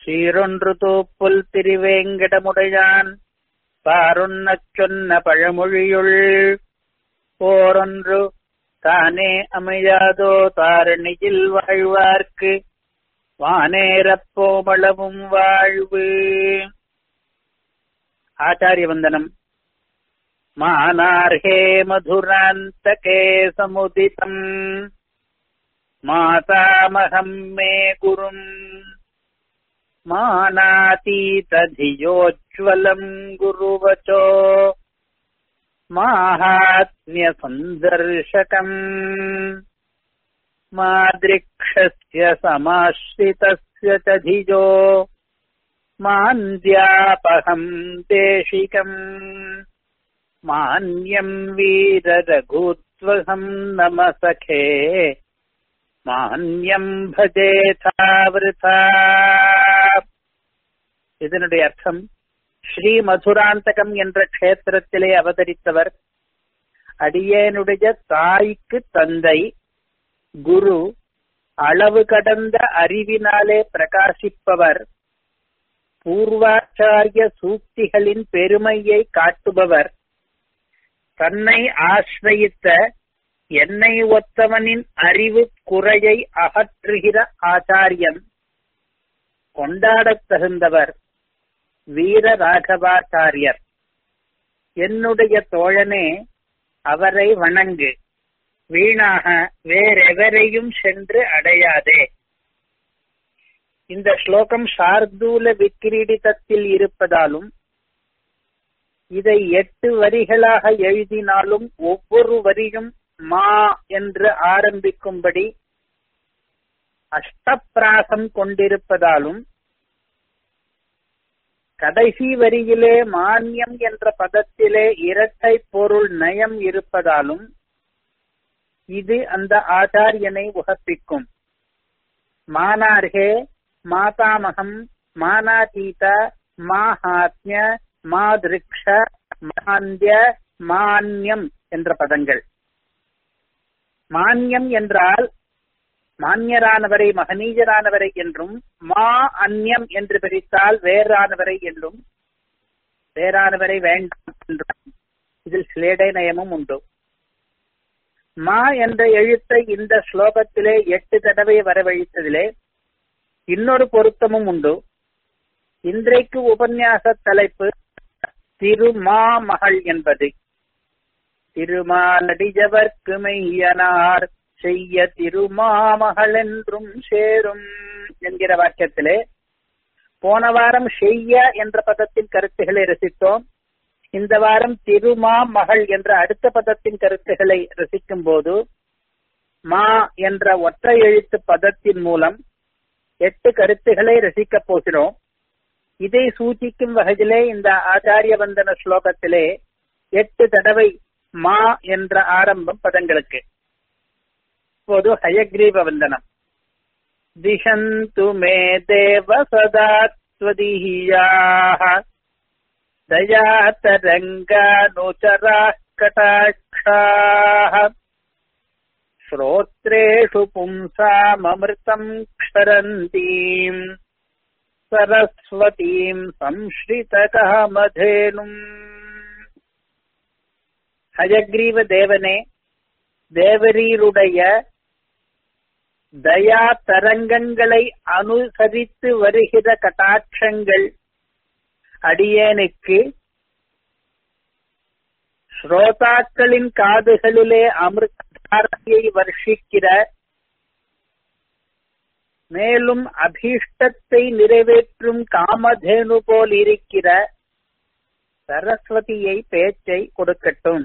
சீரொன்று தூப்புல் திருவேங்கடமுடையான் பாரொன்னச் சொன்ன பழமொழியுள் போரொன்று தானே அமையாதோ தாரணியில் வாழ்வார்க்கு வானேரப்போமளவும் வாழ்வு ஆச்சாரிய வந்தனம் மானார்ஹே மதுராந்தகே சமுதிதம் மாதாமகம் மே குரும் மானாதீததியோஜ்வலம் குருவச்சோ माहात्म्यसन्दर्शकम् मादृक्षस्य समाश्रितस्य च धिजो मान्द्यापहम् देशिकम् मान्यम् वीररघुत्वहम् नम सखे மான்யம் பஜேதாவிருதா இதனுடைய அர்த்தம் ஸ்ரீ மதுராந்தகம் என்ற க்ஷேத்திரத்திலே அவதரித்தவர் அடியேனுடைய தாய்க்கு தந்தை குரு அளவு கடந்த அறிவினாலே பிரகாசிப்பவர் பூர்வாச்சாரிய சூக்திகளின் பெருமையை காட்டுபவர் தன்னை ஆசிரயித்த என்னை ஒத்தவனின் அறிவு குறையை அகற்றுகிற ஆச்சாரியன் கொண்டாடத் தகுந்தவர் வீர ராகவாச்சாரியர் என்னுடைய தோழனே அவரை வணங்கு வீணாக வேறெவரையும் சென்று அடையாதே இந்த ஸ்லோகம் சார்தூல விக்கிரீடிதத்தில் இருப்பதாலும் இதை எட்டு வரிகளாக எழுதினாலும் ஒவ்வொரு வரியும் மா என்று ஆரம்பிக்கும்படி அஷ்டப்பிராசம் கொண்டிருப்பதாலும் கடைசி வரியிலே மானியம் என்ற பதத்திலே இரட்டை பொருள் நயம் இருப்பதாலும் இது அந்த ஆச்சாரியனை உகப்பிக்கும் மானார்கே மாதாமகம் மானாதீத மாஹாத்மிய மாதிருக்ஷ மாந்திய மான்யம் என்ற பதங்கள் மான்யம் என்றால் மான்யரானவரை மகனீயரானவரை என்றும் மா அந்யம் என்று பிரித்தால் வேறானவரை என்றும் வேறானவரை வேண்டாம் என்றும் இதில் சிலேடை நயமும் உண்டு மா என்ற எழுத்தை இந்த ஸ்லோகத்திலே எட்டு தடவை வரவழைத்ததிலே இன்னொரு பொருத்தமும் உண்டு இன்றைக்கு உபன்யாச தலைப்பு திருமாமகள் என்பது திருமாலடிஜவர்க்கு மெய்யனார் செய்ய திருமாமகள் என்றும் சேரும் என்கிற வாக்கியத்திலே போன வாரம் செய்ய என்ற பதத்தின் கருத்துக்களை ரசித்தோம் இந்த வாரம் திருமா மகள் என்ற அடுத்த பதத்தின் கருத்துக்களை ரசிக்கும் போது மா என்ற ஒற்றை எழுத்து பதத்தின் மூலம் எட்டு கருத்துக்களை ரசிக்கப் போகிறோம் இதை சூச்சிக்கும் வகையிலே இந்த ஆச்சாரிய வந்தன ஸ்லோகத்திலே எட்டு தடவை மா என்ற ஆரம்பம் பதங்களுக்கு இப்போது ஹயக்ரீவ வந்தனம் திஷந்து மே தேவ சதா त्वदीयाः दयातरङ्गानुचराः कटाक्षाः श्रोत्रेषु पुंसाममृतम् क्षरन्तीम् सरस्वतीम् संश्रितकामधेनुम् ஹயக்ரீவ தேவனே தேவரீருடைய தயா தரங்கங்களை அனுசரித்து வருகிற கட்டாட்சங்கள் அடியேனுக்கு ஸ்ரோதாக்களின் காதுகளிலே அமிர்தாரையை வர்ஷிக்கிற மேலும் அபீஷ்டத்தை நிறைவேற்றும் காமதேனு போல் இருக்கிற சரஸ்வதியை பேச்சை கொடுக்கட்டும்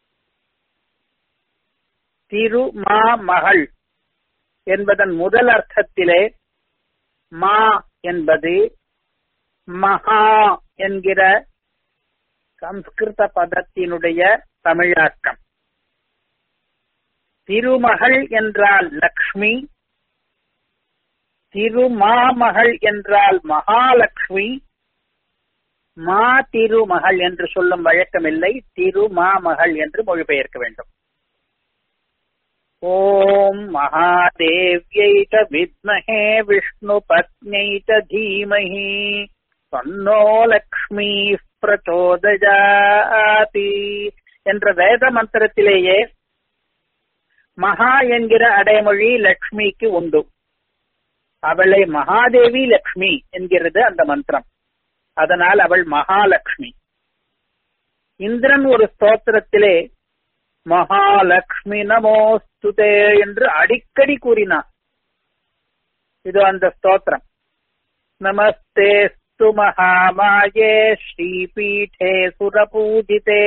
திருமா மகள் என்பதன் முதல் அர்த்தத்திலே மா என்பது மகா என்கிற சம்ஸ்கிருத பதத்தினுடைய தமிழாக்கம் திருமகள் என்றால் லக்ஷ்மி திருமாமகள் என்றால் மகாலட்சுமி மா திருமகள் என்று சொல்லும் வழக்கமில்லை திருமாமகள் என்று மொழிபெயர்க்க வேண்டும் ஓம் மகாதேவ்யை ச வித்மஹே விஷ்ணுபத்யை ச தீமஹி தன்னோ லக்ஷ்மி பிரச்சோதயாதி என்ற வேத மந்திரத்திலேயே மகா என்கிற அடைமொழி லக்ஷ்மிக்கு உண்டு அவளை மகாதேவி லக்ஷ்மி என்கிறது அந்த மந்திரம் அதனால் அவள் மகாலட்சுமி இந்திரன் ஒரு ஸ்தோத்திரத்திலே மகாலட்சுமி நமோஸ்துதே என்று அடிக்கடி கூறினான் இது அந்த ஸ்தோத்திரம் நமஸ்தேஸ்து மகாமாயே ஸ்ரீபீठे சுரபூஜிதே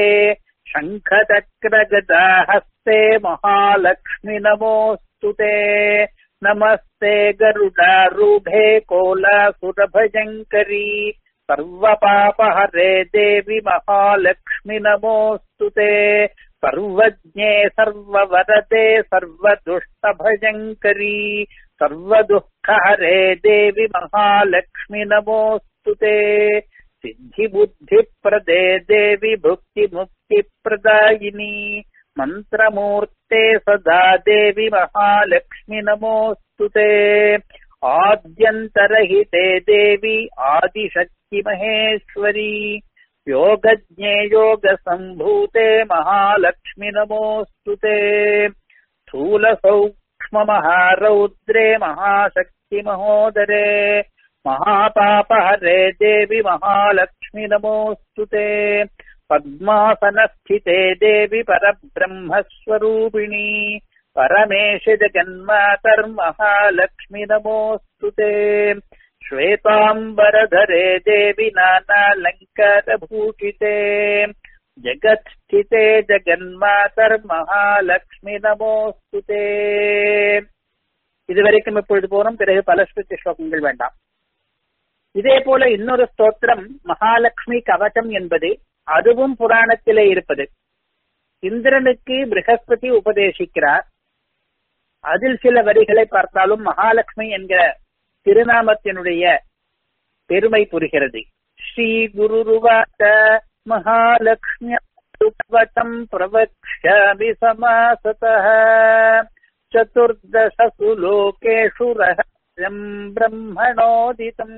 शङ्खचक्रगदाहस्ते महालक्ष्मि नमोऽस्तुते नमस्ते गरुडारूढे कोलासुरभयङ्करी सर्वपापहरे देवि महालक्ष्मि नमोऽस्तु ते सर्वज्ञे सर्ववरदे सर्वदुष्टभयङ्करी सर्वदुःखहरे देवि महालक्ष्मि नमोऽस्तु ते सिद्धिबुद्धिप्रदे देवि भुक्तिमुक्तिप्रदायिनी मन्त्रमूर्ते सदा देवि महालक्ष्मि नमोऽस्तु ते आद्यन्तरहिते देवी आदिशक्तिमहेश्वरी योगज्ञे योगसम्भूते महालक्ष्मि नमोऽस्तु ते स्थूलसौक्ष्ममहारौद्रे महाशक्तिमहोदरे महापापहरे देवि महालक्ष्मि नमोऽस्तु ते पद्मासनस्थिते देवि परब्रह्मस्वरूपिणी परमेश जगन्मातर्महालक्ष्मि नमोऽस्तु ते श्वेताम्बरधरे देवि नानालङ्कारभूषिते जगत्स्थिते ஜெகன்மாதர்மகாலட்சுமி நமோஸ்து தே இதுவரைக்கும் இப்பொழுது போனோம் பிறகு பல ஸ்ருதி ஸ்லோகங்கள் வேண்டாம் இதே போல இன்னொரு ஸ்தோத்திரம் மகாலட்சுமி கவசம் என்பது அதுவும் புராணத்திலே இருப்பது இந்திரனுக்கு பிரகஸ்பதி உபதேசிக்கிறார் அதில் சில வரிகளை பார்த்தாலும் மகாலட்சுமி என்கிற திருநாமத்தினுடைய பெருமை புரிகிறது ஸ்ரீ குருருவாச்ச மகாலட்சுமியம் பிரவக்ஷாமி சமாசதः चतुर्दशसु लोकेषु रहस्यम् ब्रह्मणोदितम्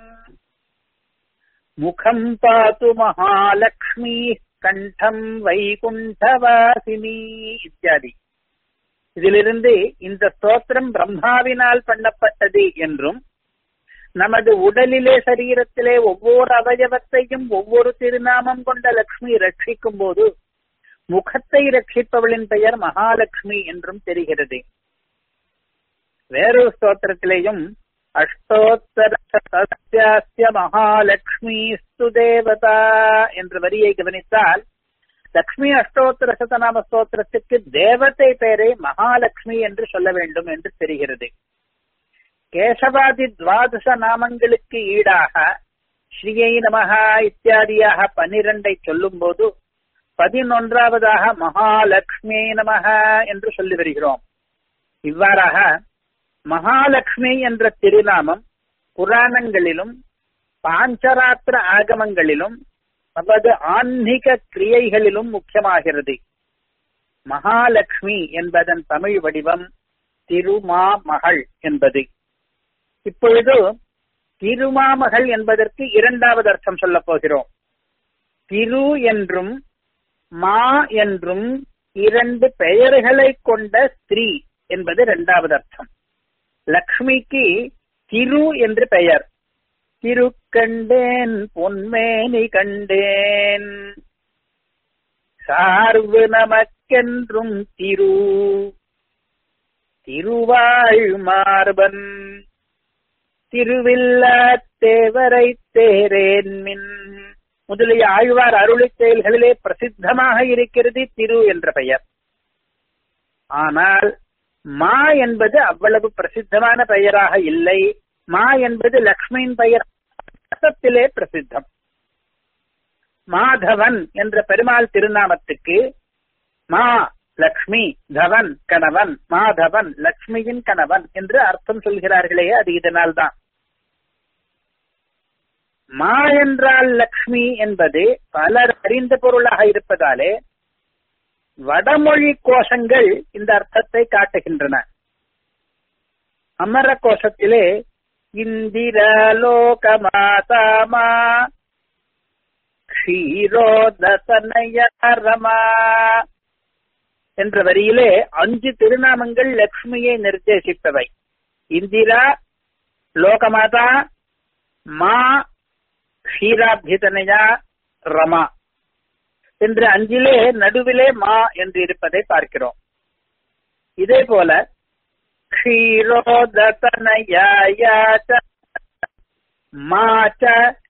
मुखम् पातु महालक्ष्मीः கண்டம் வைகுண்டவாசினி இத்தியாதி இதிலிருந்து இந்த ஸ்தோத்திரம் பிரம்மாவினால் பண்ணப்பட்டது என்றும் நமது உடலிலே சரீரத்திலே ஒவ்வொரு அவயவத்தையும் ஒவ்வொரு திருநாமம் கொண்ட லக்ஷ்மி ரட்சிக்கும் போது முகத்தை ரட்சிப்பவளின் பெயர் மகாலட்சுமி என்றும் தெரிகிறது வேறொரு ஸ்தோத்திரத்திலேயும் அஷ்டோத்தர சத்யாஸ்ய மகாலட்சுமி தேவதா என்ற வரியை கவனித்தால் லக்ஷ்மி அஷ்டோத்தர சதநாம ஸ்தோத்திரத்துக்கு தேவதை பெயரை மகாலட்சுமி என்று சொல்ல வேண்டும் என்று தெரிகிறது கேசவாதி துவாதச நாமங்களுக்கு ஈடாக ஸ்ரீயை நமகா இத்தியாதியாக பன்னிரண்டை சொல்லும் போது பதினொன்றாவதாக மகாலட்சுமி நமக என்று சொல்லி வருகிறோம் இவ்வாறாக மகாலட்சுமி என்ற திருநாமம் புராணங்களிலும் பாஞ்சராத்திர ஆகமங்களிலும் நமது ஆன்மீக கிரியைகளிலும் முக்கியமாகிறது மகாலட்சுமி என்பதன் தமிழ் வடிவம் திருமாமகள் என்பது இப்பொழுது திருமாமகள் என்பதற்கு இரண்டாவது அர்த்தம் சொல்லப் போகிறோம் திரு என்றும் மா என்றும் இரண்டு பெயர்களை கொண்ட ஸ்திரீ என்பது இரண்டாவது அர்த்தம் லக்ஷ்மிக்கு திரு என்று பெயர் திரு கண்டேன் பொன்மேனி கண்டேன் சார்பு நமக்கென்றும் திரு திருவாழ் மார்பன் திருவில்லா தேவரை தேரேன் மின் முதலிய ஆழ்வார் அருளி செயல்களிலே பிரசித்தமாக இருக்கிறது திரு என்ற பெயர் ஆனால் மா என்பது அவ்வளவு பிரசித்தமான பெயராக இல்லை மா என்பது லக்ஷ்மியின் பெயர் அர்த்தத்திலே பிரசித்தம் மாதவன் என்ற பெருமாள் திருநாமத்துக்கு மா லக்ஷ்மி தவன் கணவன் மாதவன் லக்ஷ்மியின் கணவன் என்று அர்த்தம் சொல்கிறார்களே அது இதனால்தான் மா என்றால் லக்ஷ்மி என்பது பலர் அறிந்த பொருளாக இருப்பதாலே வடமொழி கோஷங்கள் இந்த அர்த்தத்தை காட்டுகின்றன அமர கோஷத்திலே இந்திர லோகமாதாமா க்ஷீரோதசனயரமா என்ற வரியிலே அஞ்சு திருநாமங்கள் லக்ஷ்மியை நிர்தேசிப்பவை இந்திரா லோகமாதா மா க்ஷீராபிதனையா ரமா என்று அஞ்சிலே நடுவிலே மா என்று இருப்பதை பார்க்கிறோம் இதே போல க்ஷீரோதனயாச்ச மாச்ச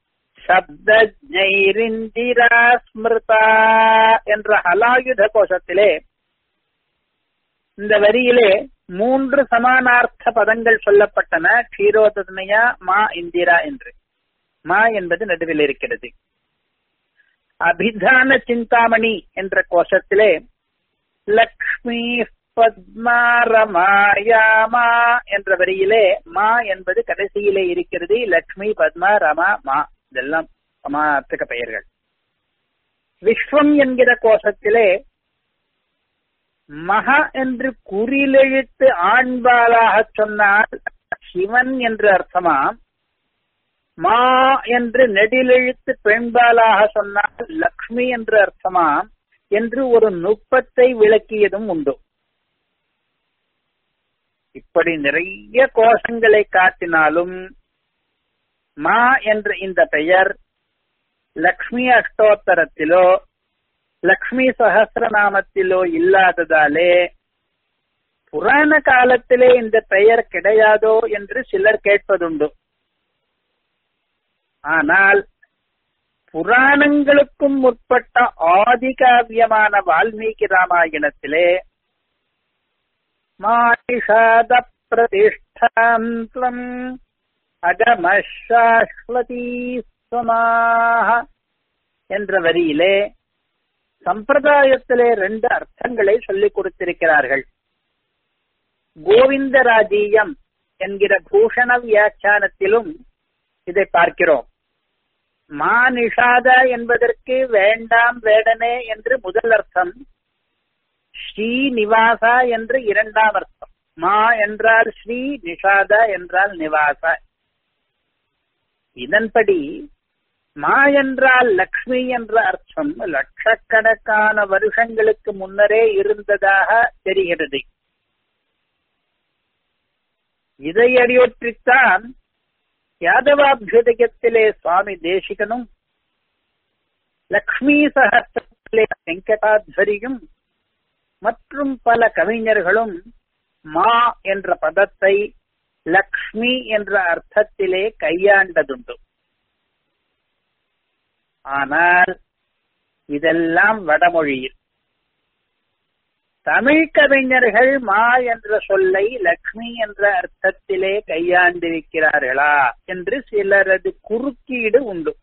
சப்தஜைரிந்திரா ஸ்மிருதா என்ற ஹலாயுத கோஷத்திலே இந்த வரியிலே மூன்று சமானார்த்த பதங்கள் சொல்லப்பட்டன க்ஷீரோதனயா மா இந்திரா என்று மா என்பது நடுவில் இருக்கிறது அபிதான சிந்தாமணி என்ற கோஷத்திலே லக்ஷ்மி பத்மாரமாயாமா என்ற வரியிலே மா என்பது கடைசியிலே இருக்கிறது லக்ஷ்மி பத்மா ரமா மா இதெல்லாம் சமார்த்தக பெயர்கள் விஸ்வம் என்கிற கோஷத்திலே மகா என்று குறிலெழுத்து ஆண்பாலாக சொன்னால் சிவன் என்று அர்த்தமாம் மா என்று நெடிலெழுத்து பெண்பாலாக சொன்னால் லக்ஷ்மி என்று அர்த்தமாம் என்று ஒரு நுட்பத்தை விளக்கியதும் உண்டு இப்படி நிறைய கோஷங்களை காட்டினாலும் மா என்ற இந்த பெயர் லக்ஷ்மி அஷ்டோத்தரத்திலோ லக்ஷ்மி சகசிரநாமத்திலோ இல்லாததாலே புராண காலத்திலே இந்த பெயர் கிடையாதோ என்று சிலர் கேட்பதுண்டு ஆனால் புராணங்களுக்கும் முற்பட்ட ஆதிகாவியமான வால்மீகி ராமாயணத்திலே மாஷாத பிரதிஷ்டாந்தம் அகமசாஸ்வதி என்ற வரியிலே சம்பிரதாயத்திலே ரெண்டு அர்த்தங்களை சொல்லிக் கொடுத்திருக்கிறார்கள் கோவிந்தராஜீயம் என்கிற பூஷண வியாக்கியானத்திலும் இதை பார்க்கிறோம் மா நிஷாத என்பதற்கு வேண்டாம் வேடனே என்று முதல் அர்த்தம் ஸ்ரீநிவாசா என்று இரண்டாம் அர்த்தம் மா என்றால் ஸ்ரீ நிஷாத என்றால் நிவாச இதன்படி மா என்றால் லக்ஷ்மி என்ற அர்த்தம் லட்சக்கணக்கான வருஷங்களுக்கு முன்னரே இருந்ததாக தெரிகிறது இதை அடியொற்றித்தான் யாதவாபியுதயத்திலே சுவாமி தேசிகனும் லக்ஷ்மி சகசிரத்திலே வெங்கடாத்வரியும் மற்றும் பல கவிஞர்களும் மா என்ற பதத்தை லக்ஷ்மி என்ற அர்த்தத்திலே கையாண்டதுண்டு ஆனால் இதெல்லாம் வடமொழியில் தமிழ் கவிஞர்கள் மா என்ற சொல்லை லக்ஷ்மி என்ற அர்த்தத்திலே கையாண்டிருக்கிறார்களா என்று சிலரது குறுக்கீடு உண்டு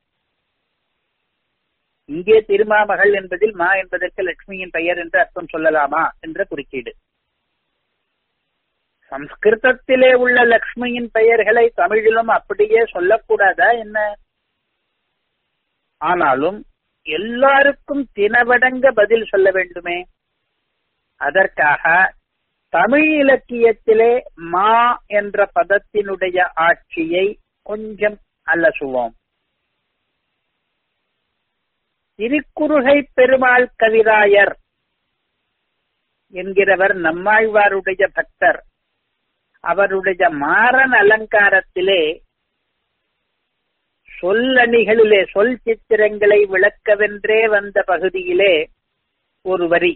இங்கே திருமாமகள் என்பதில் மா என்பதற்கு லட்சுமியின் பெயர் என்று அர்த்தம் சொல்லலாமா என்ற குறுக்கீடு சம்ஸ்கிருதத்திலே உள்ள லக்ஷ்மியின் பெயர்களை தமிழிலும் அப்படியே சொல்லக்கூடாதா என்ன ஆனாலும் எல்லாருக்கும் தினவடங்க பதில் சொல்ல வேண்டுமே அதற்காக தமிழ் இலக்கியத்திலே மா என்ற பதத்தினுடைய ஆட்சியை கொஞ்சம் அலசுவோம் திருக்குறுகை பெருமாள் கவிராயர் என்கிறவர் நம்மாழ்வாருடைய பக்தர் அவருடைய மாறன் அலங்காரத்திலே சொல்லணிகளிலே சொல் சித்திரங்களை விளக்கவென்றே வந்த பகுதியிலே ஒரு வரி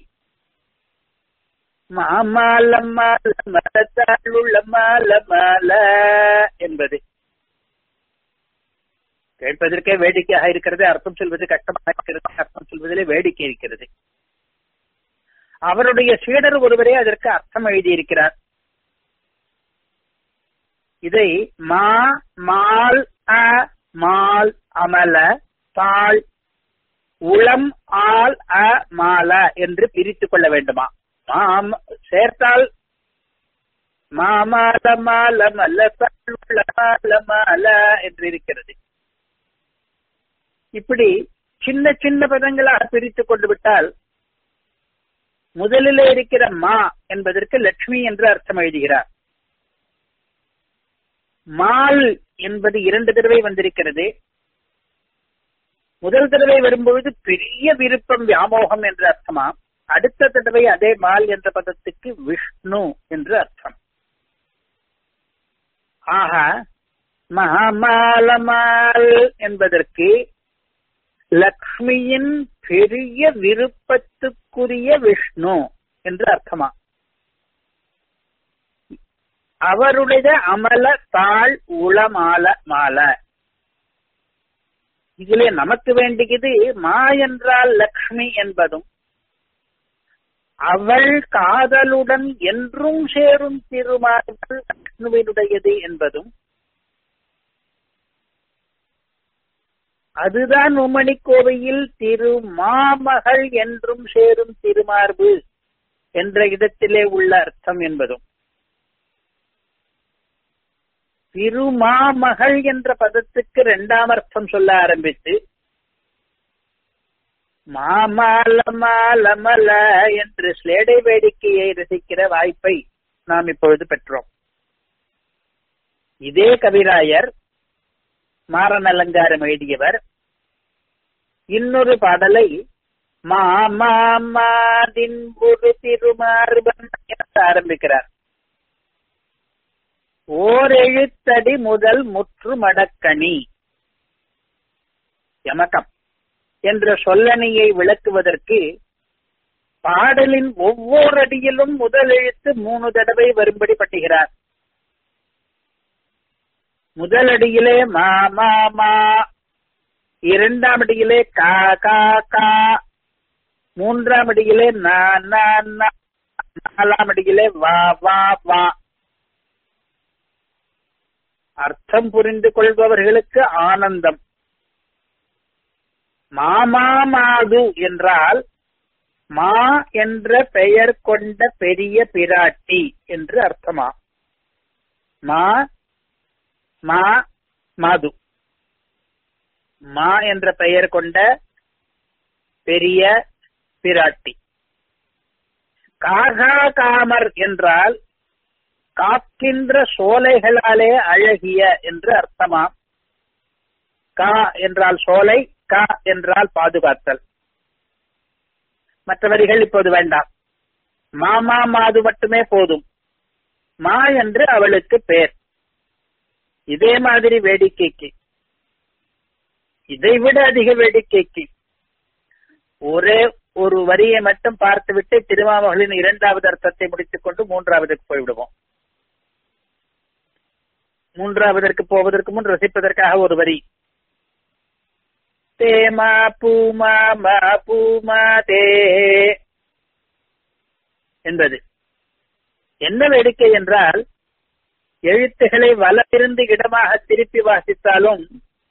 மாமால மால மரத்தாளுள்ள மால மால என்பது கேட்பதற்கே வேடிக்கையாக இருக்கிறது அர்த்தம் சொல்வது கஷ்டமாக இருக்கிறது அர்த்தம் சொல்வதிலே வேடிக்கை இருக்கிறது அவருடைய சீடர் ஒருவரே அதற்கு அர்த்தம் எழுதியிருக்கிறார் இதை மா மால் அ மால் அமல தாள் உளம் ஆல் அ மால என்று பிரித்துக் கொள்ள வேண்டுமா மாம் சேர்த்தால் மாமால மால மல்ல மால மால என்று இருக்கிறது இப்படி சின்ன சின்ன பதங்களாக பிரித்துக் கொண்டு விட்டால் முதலிலே இருக்கிற மா என்பதற்கு லட்சுமி என்று அர்த்தம் எழுதுகிறார் மால் என்பது இரண்டு தடவை வந்திருக்கிறது முதல் தடவை வரும்பொழுது பெரிய விருப்பம் வியாமோகம் என்று அர்த்தமா அடுத்த தடவை அதே மால் என்ற பதத்துக்கு விஷ்ணு என்று அர்த்தம் ஆக மகாமாலமால் என்பதற்கு லக்ஷ்மியின் பெரிய விருப்பத்துக்குரிய விஷ்ணு என்று அர்த்தமா அவருடைய அமல தாழ் உளமால மால இதிலே நமக்கு வேண்டியது மா என்றால் லக்ஷ்மி என்பதும் அவள் காதலுடன் என்றும் சேரும் திருமார்கள் விஷ்ணுவினுடையது என்பதும் அதுதான் உமணி கோவையில் திரு மாமகள் என்றும் சேரும் திருமார்பு என்ற இடத்திலே உள்ள அர்த்தம் என்பதும் திருமாமகள் என்ற பதத்துக்கு இரண்டாம் அர்த்தம் சொல்ல ஆரம்பித்து மாமாலமாலமல என்று ஸ்லேடை வேடிக்கையை ரசிக்கிற வாய்ப்பை நாம் இப்பொழுது பெற்றோம் இதே கவிராயர் மாறன் அலங்காரம் எழுதியவர் இன்னொரு பாடலை மாமாதின் ஒரு திருமார்பன் ஆரம்பிக்கிறார் ஓர் எழுத்தடி முதல் முற்று மடக்கணி யமகம் என்ற சொல்லணியை விளக்குவதற்கு பாடலின் ஒவ்வொரு அடியிலும் முதல் எழுத்து மூணு தடவை வரும்படி பட்டுகிறார் முதல் அடியிலே மா மா மா இரண்டாம் அடியிலே கா கா கா மூன்றாம் அடியிலே நா நா நா நாலாம் அடியிலே வா வா வா அர்த்தம் புரிந்து கொள்பவர்களுக்கு ஆனந்தம் மாமாமாது என்றால் மா என்ற பெயர் கொண்ட பெரிய பிராட்டி என்று அர்த்தமா மா மா மாது மா என்ற பெயர் கொண்ட பெரிய பிராட்டி காகா காமர் என்றால் காக்கின்ற சோலைகளாலே அழகிய என்று அர்த்தமா கா என்றால் சோலை கா என்றால் பாதுகாத்தல் மற்ற வரிகள் இப்போது வேண்டாம் மாமா மாது மட்டுமே போதும் மா என்று அவளுக்கு பேர் இதே மாதிரி வேடிக்கைக்கு இதைவிட அதிக வேடிக்கைக்கு ஒரே ஒரு வரியை மட்டும் பார்த்துவிட்டு திருமாமகளின் இரண்டாவது அர்த்தத்தை முடித்துக் கொண்டு மூன்றாவதுக்கு போய்விடுவோம் மூன்றாவதற்கு போவதற்கு முன் ரசிப்பதற்காக ஒரு வரி தேமா பூமா மா பூமா தே என்பது என்ன வேடிக்கை என்றால் எழுத்துக்களை வலமிருந்து இடமாக திருப்பி வாசித்தாலும்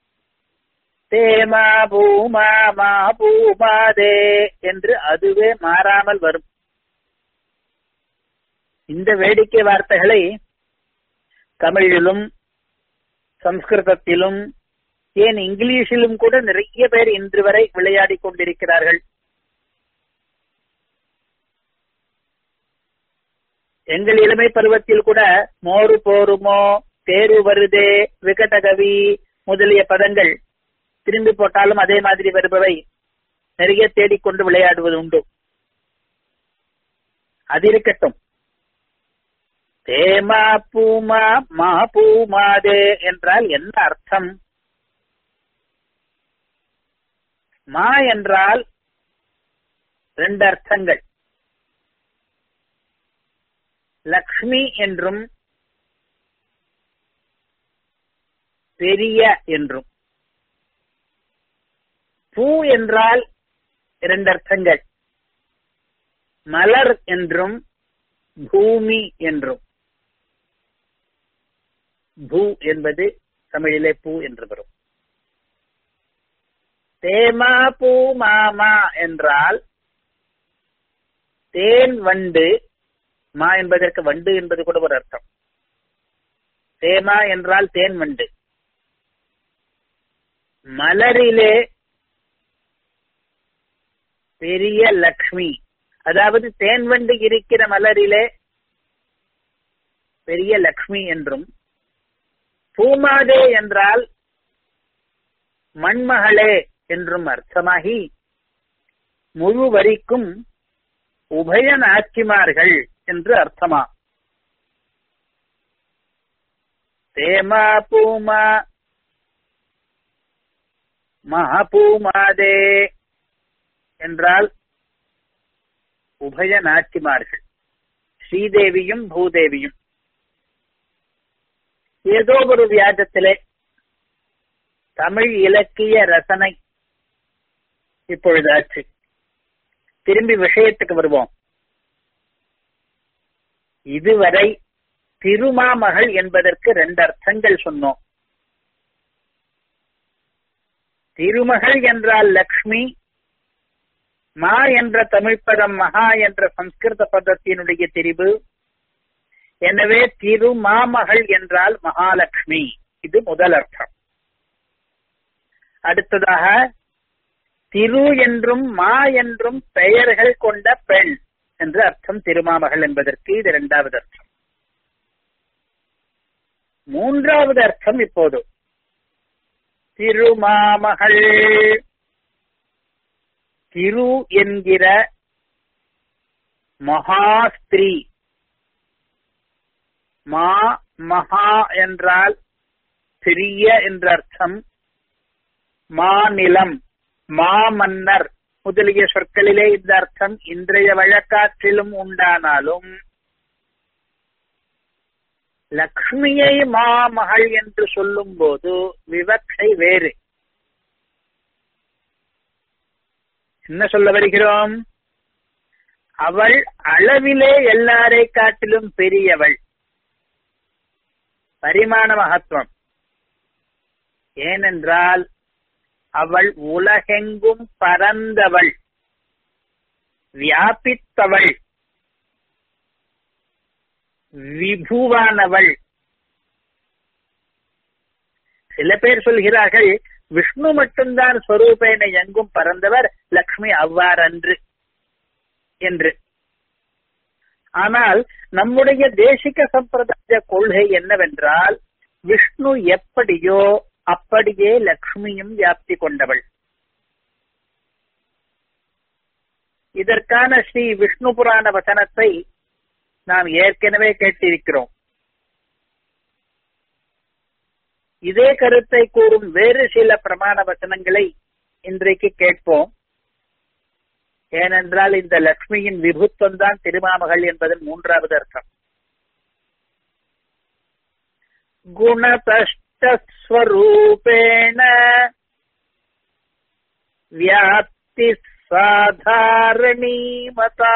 தேமா பூமா மா பூமா தே என்று அதுவே மாறாமல் வரும் இந்த வேடிக்கை வார்த்தைகளை தமிழிலும் சம்ஸ்கிருதத்திலும் ஏன் இங்கிலீஷிலும் கூட நிறைய பேர் இன்று வரை விளையாடி கொண்டிருக்கிறார்கள் எங்கள் இளமை பருவத்தில் கூட மோரு போருமோ தேரு வருதே விகடகவி முதலிய பதங்கள் திரும்பி போட்டாலும் அதே மாதிரி வருபவை நிறைய தேடிக்கொண்டு விளையாடுவது உண்டு அது இருக்கட்டும் தேமா பூமா மா பூமாதே என்றால் என்ன அர்த்தம் மா என்றால் ரெண்டு அர்த்தங்கள் லக்ஷ்மி என்றும் பெரிய என்றும் பூ என்றால் இரண்டு அர்த்தங்கள் மலர் என்றும் பூமி என்றும் பூ என்பது தமிழிலே பூ என்று வரும் தேமா பூ மாமா என்றால் தேன் வண்டு மா என்பதற்கு வண்டு என்பது கூட ஒரு அர்த்தம் தேமா என்றால் தேன் வண்டு மலரிலே பெரிய லக்ஷ்மி அதாவது தேன்வண்டு இருக்கிற மலரிலே பெரிய லக்ஷ்மி என்றும் பூமாதே என்றால் மண்மகளே என்றும் அர்த்தமாகி முழு வரிக்கும் உபய நாச்சிமார்கள் என்று அர்த்தமா தேமா பூமா மகாபூமாதே என்றால் உபய நாச்சிமார்கள் ஸ்ரீதேவியும் பூதேவியும் ஏதோ ஒரு வியாஜத்திலே தமிழ் இலக்கிய ரசனை இப்பொழுது ஆச்சு திரும்பி விஷயத்துக்கு வருவோம் இதுவரை திருமாமகள் என்பதற்கு ரெண்டு அர்த்தங்கள் சொன்னோம் திருமகள் என்றால் லக்ஷ்மி மா என்ற தமிழ் பதம் மகா என்ற சம்ஸ்கிருத பதத்தினுடைய திரிவு எனவே திருமாமகள் என்றால் மகாலட்சுமி இது முதல் அர்த்தம் அடுத்ததாக திரு என்றும் மா என்றும் பெயர்கள் கொண்ட பெண் என்று அர்த்தம் திருமாமகள் என்பதற்கு இது இரண்டாவது அர்த்தம் மூன்றாவது அர்த்தம் இப்போது திருமாமகள் திரு என்கிற மகாஸ்திரீ மா மகா என்றால் பெரிய என்ற அர்த்தம் மாநிலம் மாமன்னர் முதலிய சொற்களிலே இந்த அர்த்தம் இன்றைய வழக்காற்றிலும் உண்டானாலும் லக்ஷ்மியை மாமகள் என்று சொல்லும் போது விவக்ஷை வேறு என்ன சொல்ல வருகிறோம் அவள் அளவிலே எல்லாரை காட்டிலும் பெரியவள் பரிமாண மகத்துவம் ஏனென்றால் அவள் உலகெங்கும் பரந்தவள் வியாபித்தவள் விபுவானவள் சில பேர் சொல்கிறார்கள் விஷ்ணு மட்டும்தான் ஸ்வரூபேன எங்கும் பறந்தவர் லக்ஷ்மி அவ்வாறன்று என்று ஆனால் நம்முடைய தேசிக சம்பிரதாய கொள்கை என்னவென்றால் விஷ்ணு எப்படியோ அப்படியே லக்ஷ்மியும் வியாப்தி கொண்டவள் இதற்கான ஸ்ரீ விஷ்ணு புராண வசனத்தை நாம் ஏற்கனவே கேட்டிருக்கிறோம் இதே கருத்தை கூறும் வேறு சில பிரமாண வசனங்களை இன்றைக்கு கேட்போம் ஏனென்றால் இந்த லக்ஷ்மியின் விபுத்துவம் தான் திருமாமகள் என்பதன் மூன்றாவது அர்த்தம் குணதஸ்வரூபேண வியாப்தி சாதாரணீ மதா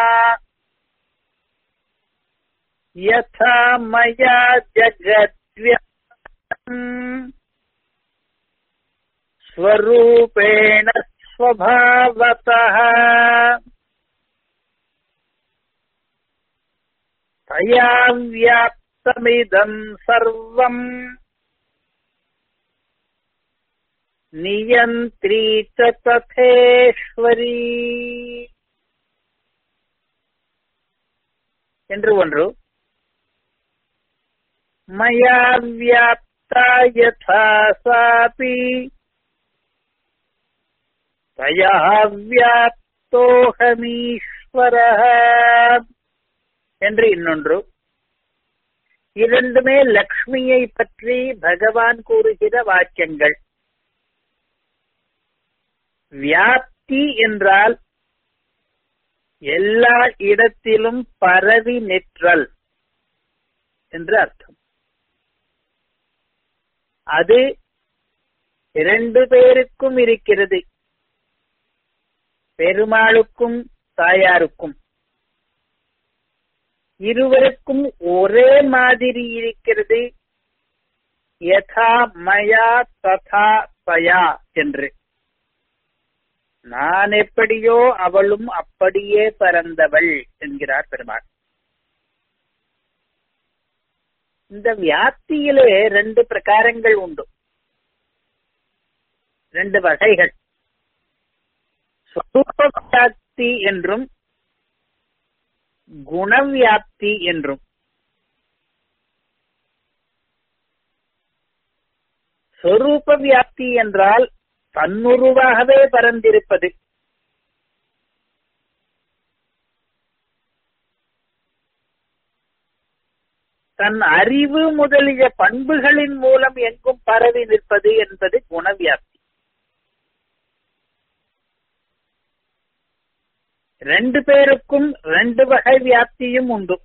யதா மயா ஜகத்வியம் ஸ்வரூபேண स्वभावतः तया व्याप्तमिदम् सर्वम् नियन्त्री च तथेश्वरी என்று ஒன்று மயா வியாப்தா யதா சாபி தயா வியாப்தோகமீஸ்வர என்று இன்னொன்று இரண்டுமே லக்ஷ்மியை பற்றி பகவான் கூறுகிற வாக்கியங்கள் வியாப்தி என்றால் எல்லா இடத்திலும் பரவி நிற்றல் என்று அர்த்தம் அது இரண்டு பேருக்கும் இருக்கிறது பெருமாளுக்கும் தாயாருக்கும் இருவருக்கும் ஒரே மாதிரி இருக்கிறது யதா மயா ததா தயா என்று நான் எப்படியோ அவளும் அப்படியே பறந்தவள் என்கிறார் பெருமாள் இந்த வியாப்தியிலே ரெண்டு பிரகாரங்கள் உண்டு ரெண்டு வகைகள் ஸ்வரூப வியாப்தி என்றும் குணவியாப்தி என்றும் சொரூப வியாப்தி என்றால் தன்னுருவாகவே பரந்திருப்பது தன் அறிவு முதலிய பண்புகளின் மூலம் எங்கும் பரவி நிற்பது என்பது குணவியாப்தி ரெண்டு பேருக்கும் ரெண்டு வகை வியாப்தியும் உண்டு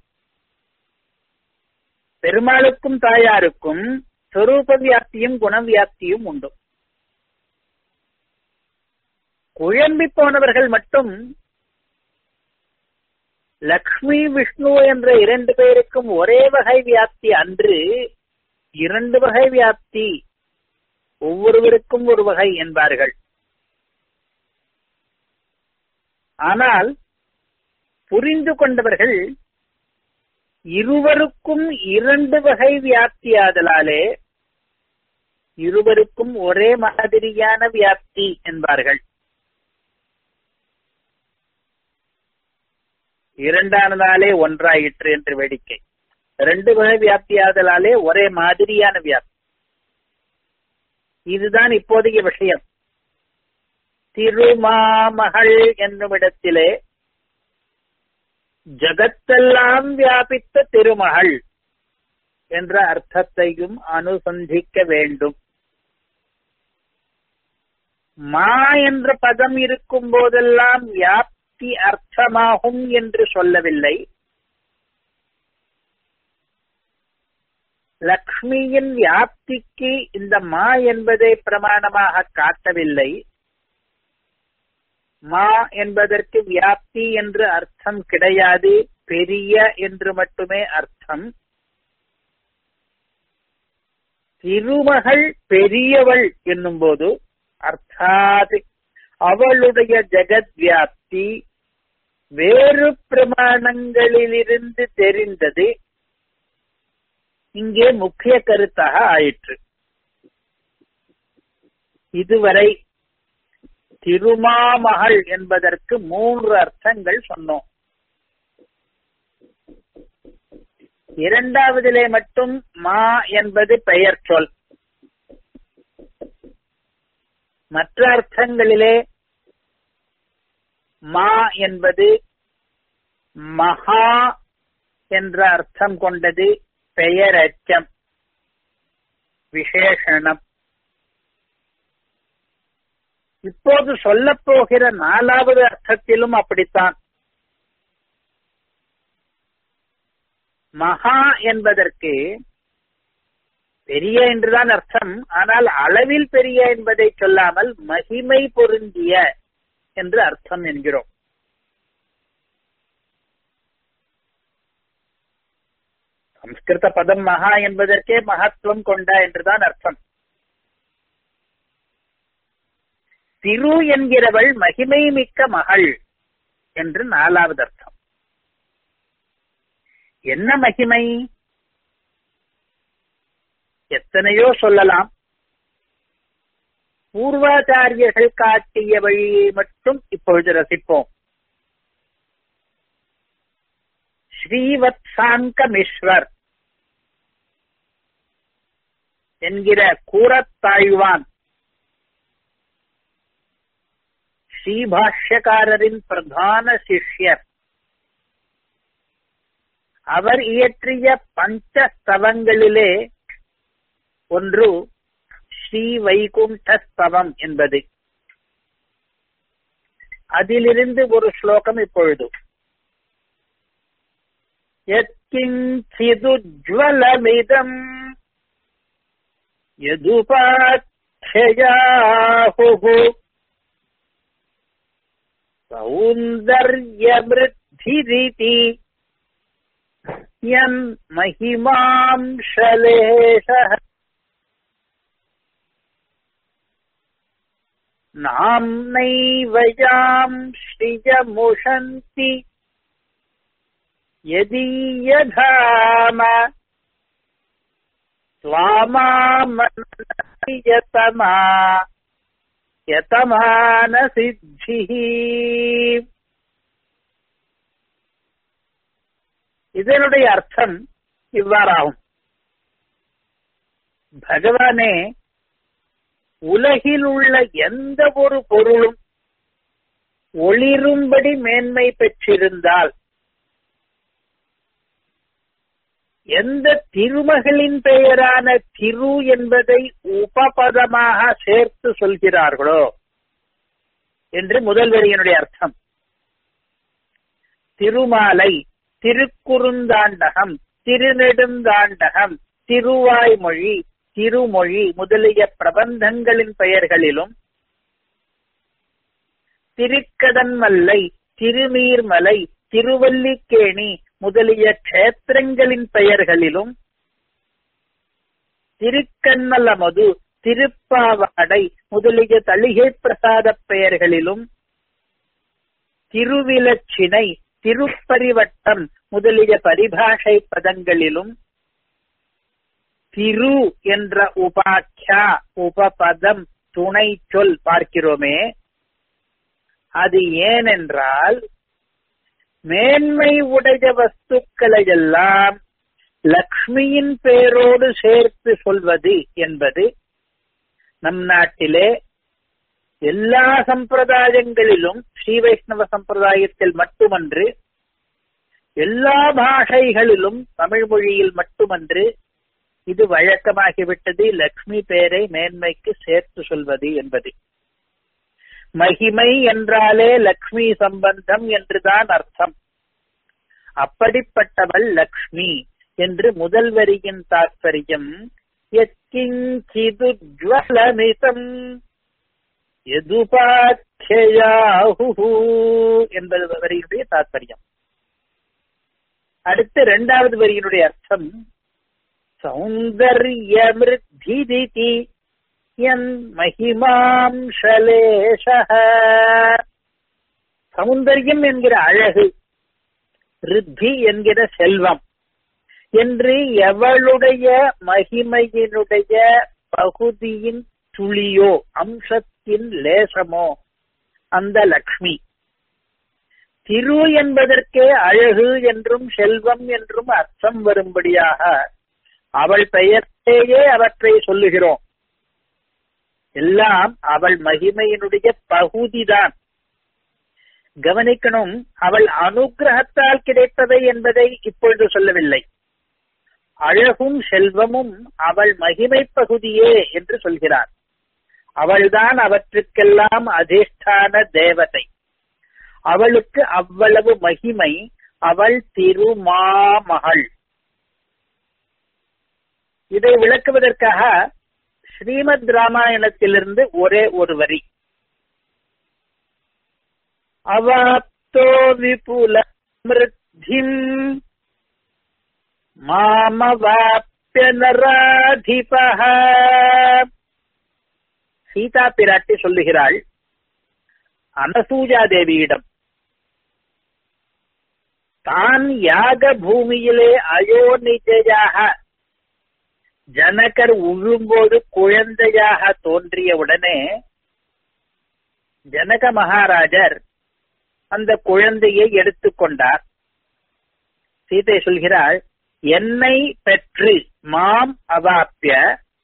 பெருமாளுக்கும் தாயாருக்கும் சொரூப வியாப்தியும் குணவியாப்தியும் உண்டு குழம்பி போனவர்கள் மட்டும் லக்ஷ்மி விஷ்ணு என்ற இரண்டு பேருக்கும் ஒரே வகை வியாப்தி அன்று இரண்டு வகை வியாப்தி ஒவ்வொருவருக்கும் ஒரு வகை என்பார்கள் ஆனால் புரிந்து கொண்டவர்கள் இருவருக்கும் இரண்டு வகை வியாப்தியாதலாலே இருவருக்கும் ஒரே மாதிரியான வியாப்தி என்பார்கள் இரண்டானதாலே ஒன்றாயிற்று என்று வேடிக்கை ரெண்டு வகை வியாப்தியாதலாலே ஒரே மாதிரியான வியாப்தி இதுதான் இப்போதைய விஷயம் திருமாமகள் என்னுமிடத்திலே ஜகத்தெல்லாம் வியாபித்த திருமகள் என்ற அர்த்தத்தையும் அனுசந்திக்க வேண்டும் மா என்ற பதம் இருக்கும் போதெல்லாம் வியாப்தி அர்த்தமாகும் என்று சொல்லவில்லை லக்ஷ்மியின் வியாப்திக்கு இந்த மா என்பதை பிரமாணமாக காட்டவில்லை மா என்பதற்கு வியாப்தி என்று அர்த்தம் கிடையாது பெரிய என்று மட்டுமே அர்த்தம் திருமகள் பெரியவள் என்னும் போது அர்த்தாத் அவளுடைய ஜெகத் வியாப்தி வேறு பிரமாணங்களிலிருந்து தெரிந்தது இங்கே முக்கிய கருத்தாக ஆயிற்று இதுவரை திருமாமகள் என்பதற்கு மூன்று அர்த்தங்கள் சொன்னோம் இரண்டாவதிலே மட்டும் மா என்பது பெயர் சொல் மற்ற அர்த்தங்களிலே மா என்பது மகா என்ற அர்த்தம் கொண்டது பெயரச்சம் விசேஷணம் இப்போது சொல்லப் போகிற நாலாவது அர்த்தத்திலும் அப்படித்தான் மகா என்பதற்கு பெரிய என்றுதான் அர்த்தம் ஆனால் அளவில் பெரிய என்பதை சொல்லாமல் மகிமை பொருந்திய என்று அர்த்தம் என்கிறோம் சம்ஸ்கிருத பதம் மகா என்பதற்கே மகத்துவம் கொண்ட என்றுதான் அர்த்தம் திரு என்கிறவள் மகிமை மிக்க மகள் என்று நாலாவது அர்த்தம் என்ன மகிமை எத்தனையோ சொல்லலாம் பூர்வாச்சாரியர்கள் காட்டிய வழியை மட்டும் இப்பொழுது ரசிப்போம் ஸ்ரீவத்சாங்க மிஸ்வர் என்கிற கூறத்தாழ்வான் ஸ்ரீபாஷ்யக்காரரின் பிரதான சிஷ்யர் அவர் இயற்றிய பஞ்சஸ்தவங்களிலே ஒன்று ஸ்ரீ வைகுண்டஸ்தவம் என்பது அதிலிருந்து ஒரு ஸ்லோகம் இப்பொழுது யத்கிஞ்சிதுஜ்வலமிதம் யதுபாட்சயாஹுः सौन्दर्यवृद्धिरिति यन् महिमांशलेशः नाम्नैव याम् श्रियमुषन्ति यदीयधाम त्वामामनयतमा यतमानसिद्धिः இதனுடைய அர்த்தம் இவ்வாறாகும் பகவானே உலகில் உள்ள எந்த ஒரு பொருளும் ஒளிரும்படி மேன்மை பெற்றிருந்தால் எந்த திருமகளின் பெயரான திரு என்பதை உபபதமாக சேர்த்து சொல்கிறார்களோ என்று முதல் வரியினுடைய அர்த்தம் திருமாலை திருக்குறுந்தாண்டகம் திருநெடுந்தாண்டகம் திருவாய்மொழி திருமொழி முதலிய பிரபந்தங்களின் பெயர்களிலும் திருக்கதன்மல்லை திருநீர்மலை திருவல்லிக்கேணி முதலிய க்ஷேத்திரங்களின் பெயர்களிலும் திருக்கண்ணலமது திருப்பாவாடை முதலிய தளிகை பிரசாத பெயர்களிலும் திருவிலச்சினை திருப்பரிவட்டம் முதலிய பரிபாஷை பதங்களிலும் திரு என்ற உபாக்கியா உபபதம் துணை சொல் பார்க்கிறோமே அது ஏனென்றால் மேன்மை உடைய வஸ்துக்களை எல்லாம் லக்ஷ்மியின் பேரோடு சேர்த்து சொல்வது என்பது நம் நாட்டிலே எல்லா சம்பிரதாயங்களிலும் ஸ்ரீ வைஷ்ணவ சம்பிரதாயத்தில் மட்டுமன்று எல்லா பாஷைகளிலும் தமிழ் மொழியில் மட்டுமன்று இது வழக்கமாகிவிட்டது லக்ஷ்மி பேரை மேன்மைக்கு சேர்த்து சொல்வது என்பது மகிமை என்றாலே லக்ஷ்மி சம்பந்தம் என்றுதான் அர்த்தம் அப்படிப்பட்டவள் லக்ஷ்மி என்று முதல் வரியின் தாற்பயம் எத்கிஞ்சிதுஜ்வலமிதம் எதுபாட்சயாஹு என்பது வரியினுடைய தாற்பயம் அடுத்து இரண்டாவது வரியினுடைய அர்த்தம் சௌந்தர்யமிருத்திதிதி என் மகிமாம்சலேஷ சௌந்தர்யம் என்கிற அழகு ரித்தி என்கிற செல்வம் என்று எவளுடைய மகிமையினுடைய பகுதியின் துளியோ அம்சத்தின் லேசமோ அந்த லக்ஷ்மி திரு என்பதற்கே அழகு என்றும் செல்வம் என்றும் அர்த்தம் வரும்படியாக அவள் பெயர்லேயே அவற்றை சொல்லுகிறோம் எல்லாம் அவள் மகிமையினுடைய பகுதிதான் கவனிக்கணும் அவள் அனுகிரகத்தால் கிடைப்பதை என்பதை இப்பொழுது சொல்லவில்லை அழகும் செல்வமும் அவள் மகிமை பகுதியே என்று சொல்கிறார் அவள்தான் அவற்றுக்கெல்லாம் அதிஷ்டான தேவதை அவளுக்கு அவ்வளவு மகிமை அவள் திருமாமகள் இதை விளக்குவதற்காக ஸ்ரீமத் ராமாயணத்திலிருந்து ஒரே ஒரு வரி அவாப்தோ விபுல மிருத்திம் மாமவாப்பிய நராதிபக சீதா பிராட்டி சொல்லுகிறாள் அனசூஜா தேவியிடம் தான் யாக பூமியிலே அயோனிஜையாக ஜனகர் உழும்போது குழந்தையாக தோன்றிய உடனே ஜனக மகாராஜர் அந்த குழந்தையை எடுத்துக்கொண்டார் சீதை சொல்கிறாள் என்னை பெற்று மாம் அவாப்பிய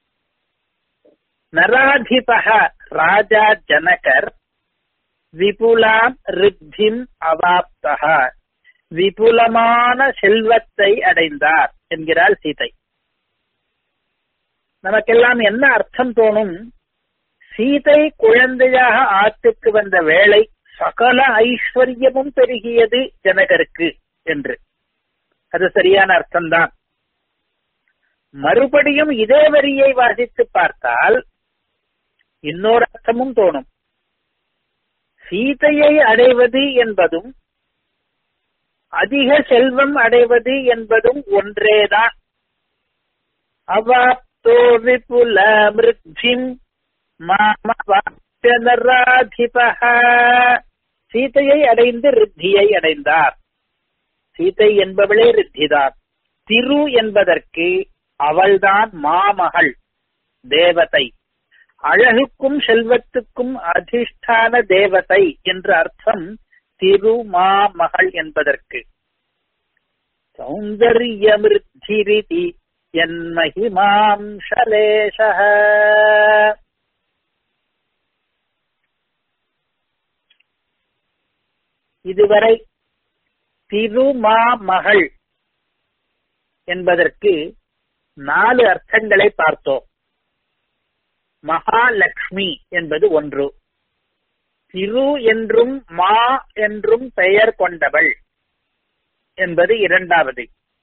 நராதிபக ராஜா ஜனகர் விபுலாம் ரித்திம் அவாப்தக விபுலமான செல்வத்தை அடைந்தார் என்கிறாள் சீதை நமக்கெல்லாம் என்ன அர்த்தம் தோணும் சீதை குழந்தையாக ஆற்றுக்கு வந்த வேளை சகல ஐஸ்வர்யமும் பெருகியது ஜனகருக்கு என்று அது சரியான அர்த்தம்தான் மறுபடியும் இதே வரியை வாசித்து பார்த்தால் இன்னொரு அர்த்தமும் தோணும் சீதையை அடைவது என்பதும் அதிக செல்வம் அடைவது என்பதும் ஒன்றேதான் அவாப்தோ விபுல மிருத்திம் மாமவாப்தனராதிபக சீதையை அடைந்து ரித்தியை அடைந்தார் சீதை என்பவளே ரித்திதான் திரு என்பதற்கு அவள்தான் மாமகள் தேவதை அழகுக்கும் செல்வத்துக்கும் அதிஷ்டான தேவதை என்ற அர்த்தம் திருமாமகள் என்பதற்கு சௌந்தர்யமிருத்திரிதி என்மகிமாம்சலேஷ இதுவரை திருமாமகள் என்பதற்கு நாலு அர்த்தங்களை பார்த்தோம் மகாலட்சுமி என்பது ஒன்று திரு என்றும் மா என்றும் பெயர் கொண்டவள் என்பது இரண்டாவது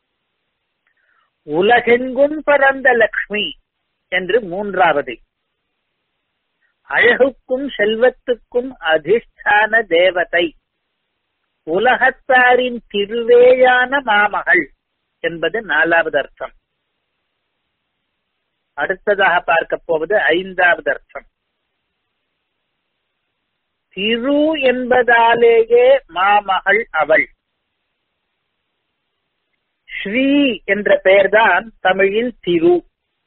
உலகெங்கும் பரந்த லக்ஷ்மி என்று மூன்றாவது அழகுக்கும் செல்வத்துக்கும் அதிஷ்டான தேவதை உலகத்தாரின் திருவேயான மாமகள் என்பது நாலாவது அர்த்தம் அடுத்ததாக பார்க்க போவது ஐந்தாவது அர்த்தம் திரு என்பதாலேயே மாமகள் அவள் ஸ்ரீ என்ற பெயர்தான் தமிழில் திரு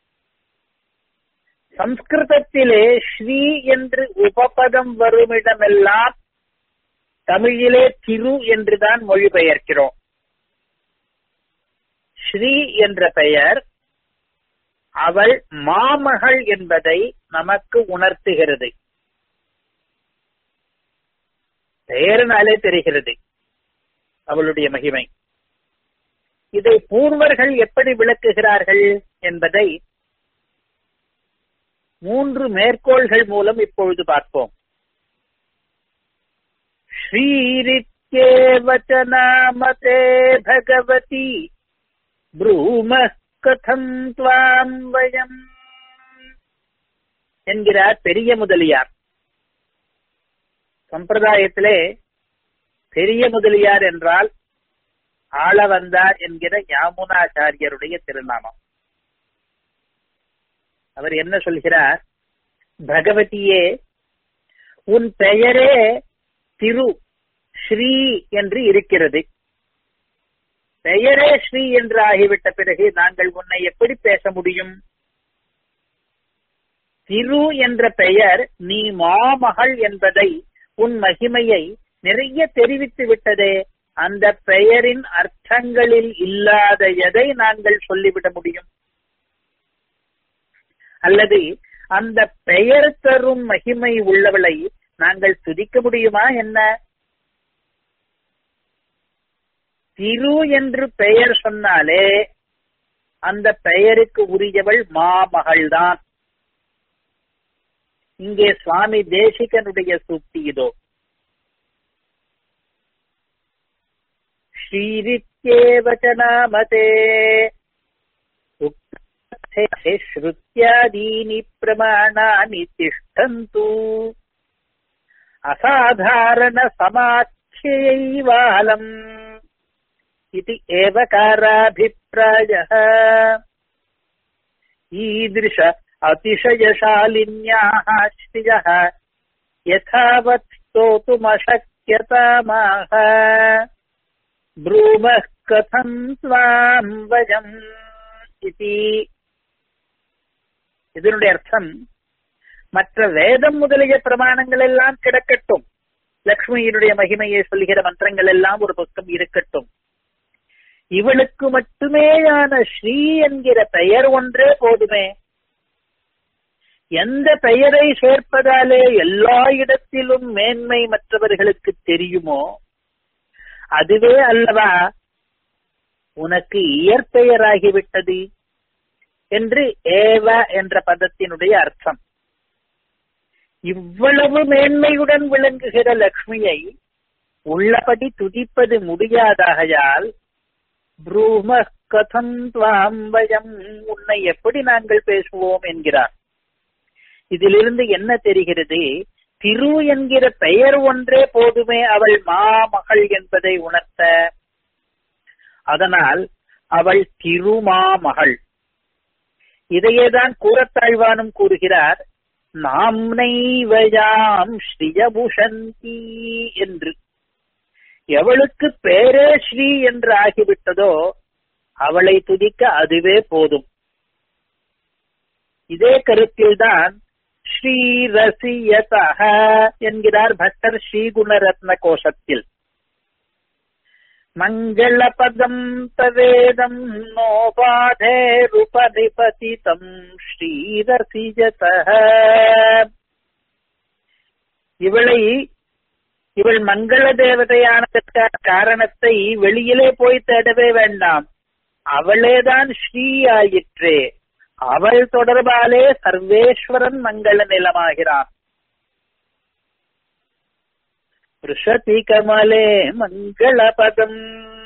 சம்ஸ்கிருதத்திலே ஸ்ரீ என்று உபபதம் வருமிடமெல்லாம் தமிழிலே திரு என்றுதான் மொழிபெயர்க்கிறோம் ஸ்ரீ என்ற பெயர் அவள் மாமகள் என்பதை நமக்கு உணர்த்துகிறது பெயரினாலே தெரிகிறது அவளுடைய மகிமை இதை பூர்வர்கள் எப்படி விளக்குகிறார்கள் என்பதை மூன்று மேற்கோள்கள் மூலம் இப்பொழுது பார்ப்போம் ஸ்ரீரித்யேவச்சனாமதே பகவதி ப்ரூம கதம் துவாம் வயம் என்கிறார் பெரிய முதலியார் சம்பிரதாயத்திலே பெரிய முதலியார் என்றால் ஆள வந்தார் என்கிற யாமுனாச்சாரியருடைய திருநாமம் அவர் என்ன சொல்கிறார் பகவதியே உன் பெயரே திரு ஸ்ரீ என்று இருக்கிறது பெயரே ஸ்ரீ என்று ஆகிவிட்ட பிறகு நாங்கள் உன்னை எப்படி பேச முடியும் திரு என்ற பெயர் நீ மாமகள் என்பதை உன் மகிமையை நிறைய தெரிவித்து விட்டதே அந்த பெயரின் அர்த்தங்களில் இல்லாத எதை நாங்கள் சொல்லிவிட முடியும் அல்லது அந்த பெயர் தரும் மகிமை உள்ளவளை நாங்கள் துதிக்க முடியுமா என்ன திரு என்று பெயர் சொன்னாலே அந்த பெயருக்கு உரியவள் மாமகள்தான் இங்கே சுவாமி தேசிகனுடைய சூக்தி இதோ श्रीरित्येवचनामते उक्ते श्रुत्यादीनि प्रमाणानि तिष्ठन्तु असाधारणसमाख्यैवालम् इति एवकाराभिप्रायः ईदृश अतिशयशालिन्याः श्रियः यथावत् स्तोतुमशक्यतामाह ब्रूमः कथम् त्वाम् वयम् इति இதனுடைய அர்த்தம் மற்ற வேதம் முதலிய பிரமாணங்கள் எல்லாம் கிடக்கட்டும் லக்ஷ்மியினுடைய மகிமையை சொல்கிற மந்திரங்கள் எல்லாம் ஒரு பக்கம் இருக்கட்டும் இவளுக்கு மட்டுமேயான ஸ்ரீ என்கிற பெயர் ஒன்றே போதுமே எந்த பெயரை சேர்ப்பதாலே எல்லா இடத்திலும் மேன்மை மற்றவர்களுக்கு தெரியுமோ அதுவே அல்லவா உனக்கு இயற்பெயராகிவிட்டது என்று ஏவ என்ற பதத்தினுடைய அர்த்தம் இவ்வளவு மேன்மையுடன் விளங்குகிற லக்ஷ்மியை உள்ளபடி துதிப்பது முடியாதாகையால் ப்ரூம கதம் துவாம்பயம் உன்னை எப்படி நாங்கள் பேசுவோம் என்கிறார் இதிலிருந்து என்ன தெரிகிறது திரு என்கிற பெயர் ஒன்றே போதுமே அவள் மாமகள் என்பதை உணர்த்த அதனால் அவள் திருமாமகள் இதையேதான் கூறத்தாழ்வானும் கூறுகிறார் நாம் நைவயாம் ஸ்ரீயபுஷந்தி என்று எவளுக்கு பேரே ஸ்ரீ என்று ஆகிவிட்டதோ அவளை துதிக்க அதுவே போதும் இதே கருத்தில்தான் ஸ்ரீரசியதக என்கிறார் பட்டர் ஸ்ரீகுணரத்ன கோஷத்தில் மங்களபதம் தவேதம் நோபாதேருபதிபதிதம் ஸ்ரீரசிஜத இவளை இவள் மங்கள தேவதையானதற்கான காரணத்தை வெளியிலே போய் தேடவே வேண்டாம் அவளேதான் ஸ்ரீ ஆயிற்றே அவள் தொடர்பாலே சர்வேஸ்வரன் மங்கள நிலமாகிறான் ரிஷதி கமலே மங்களபதம்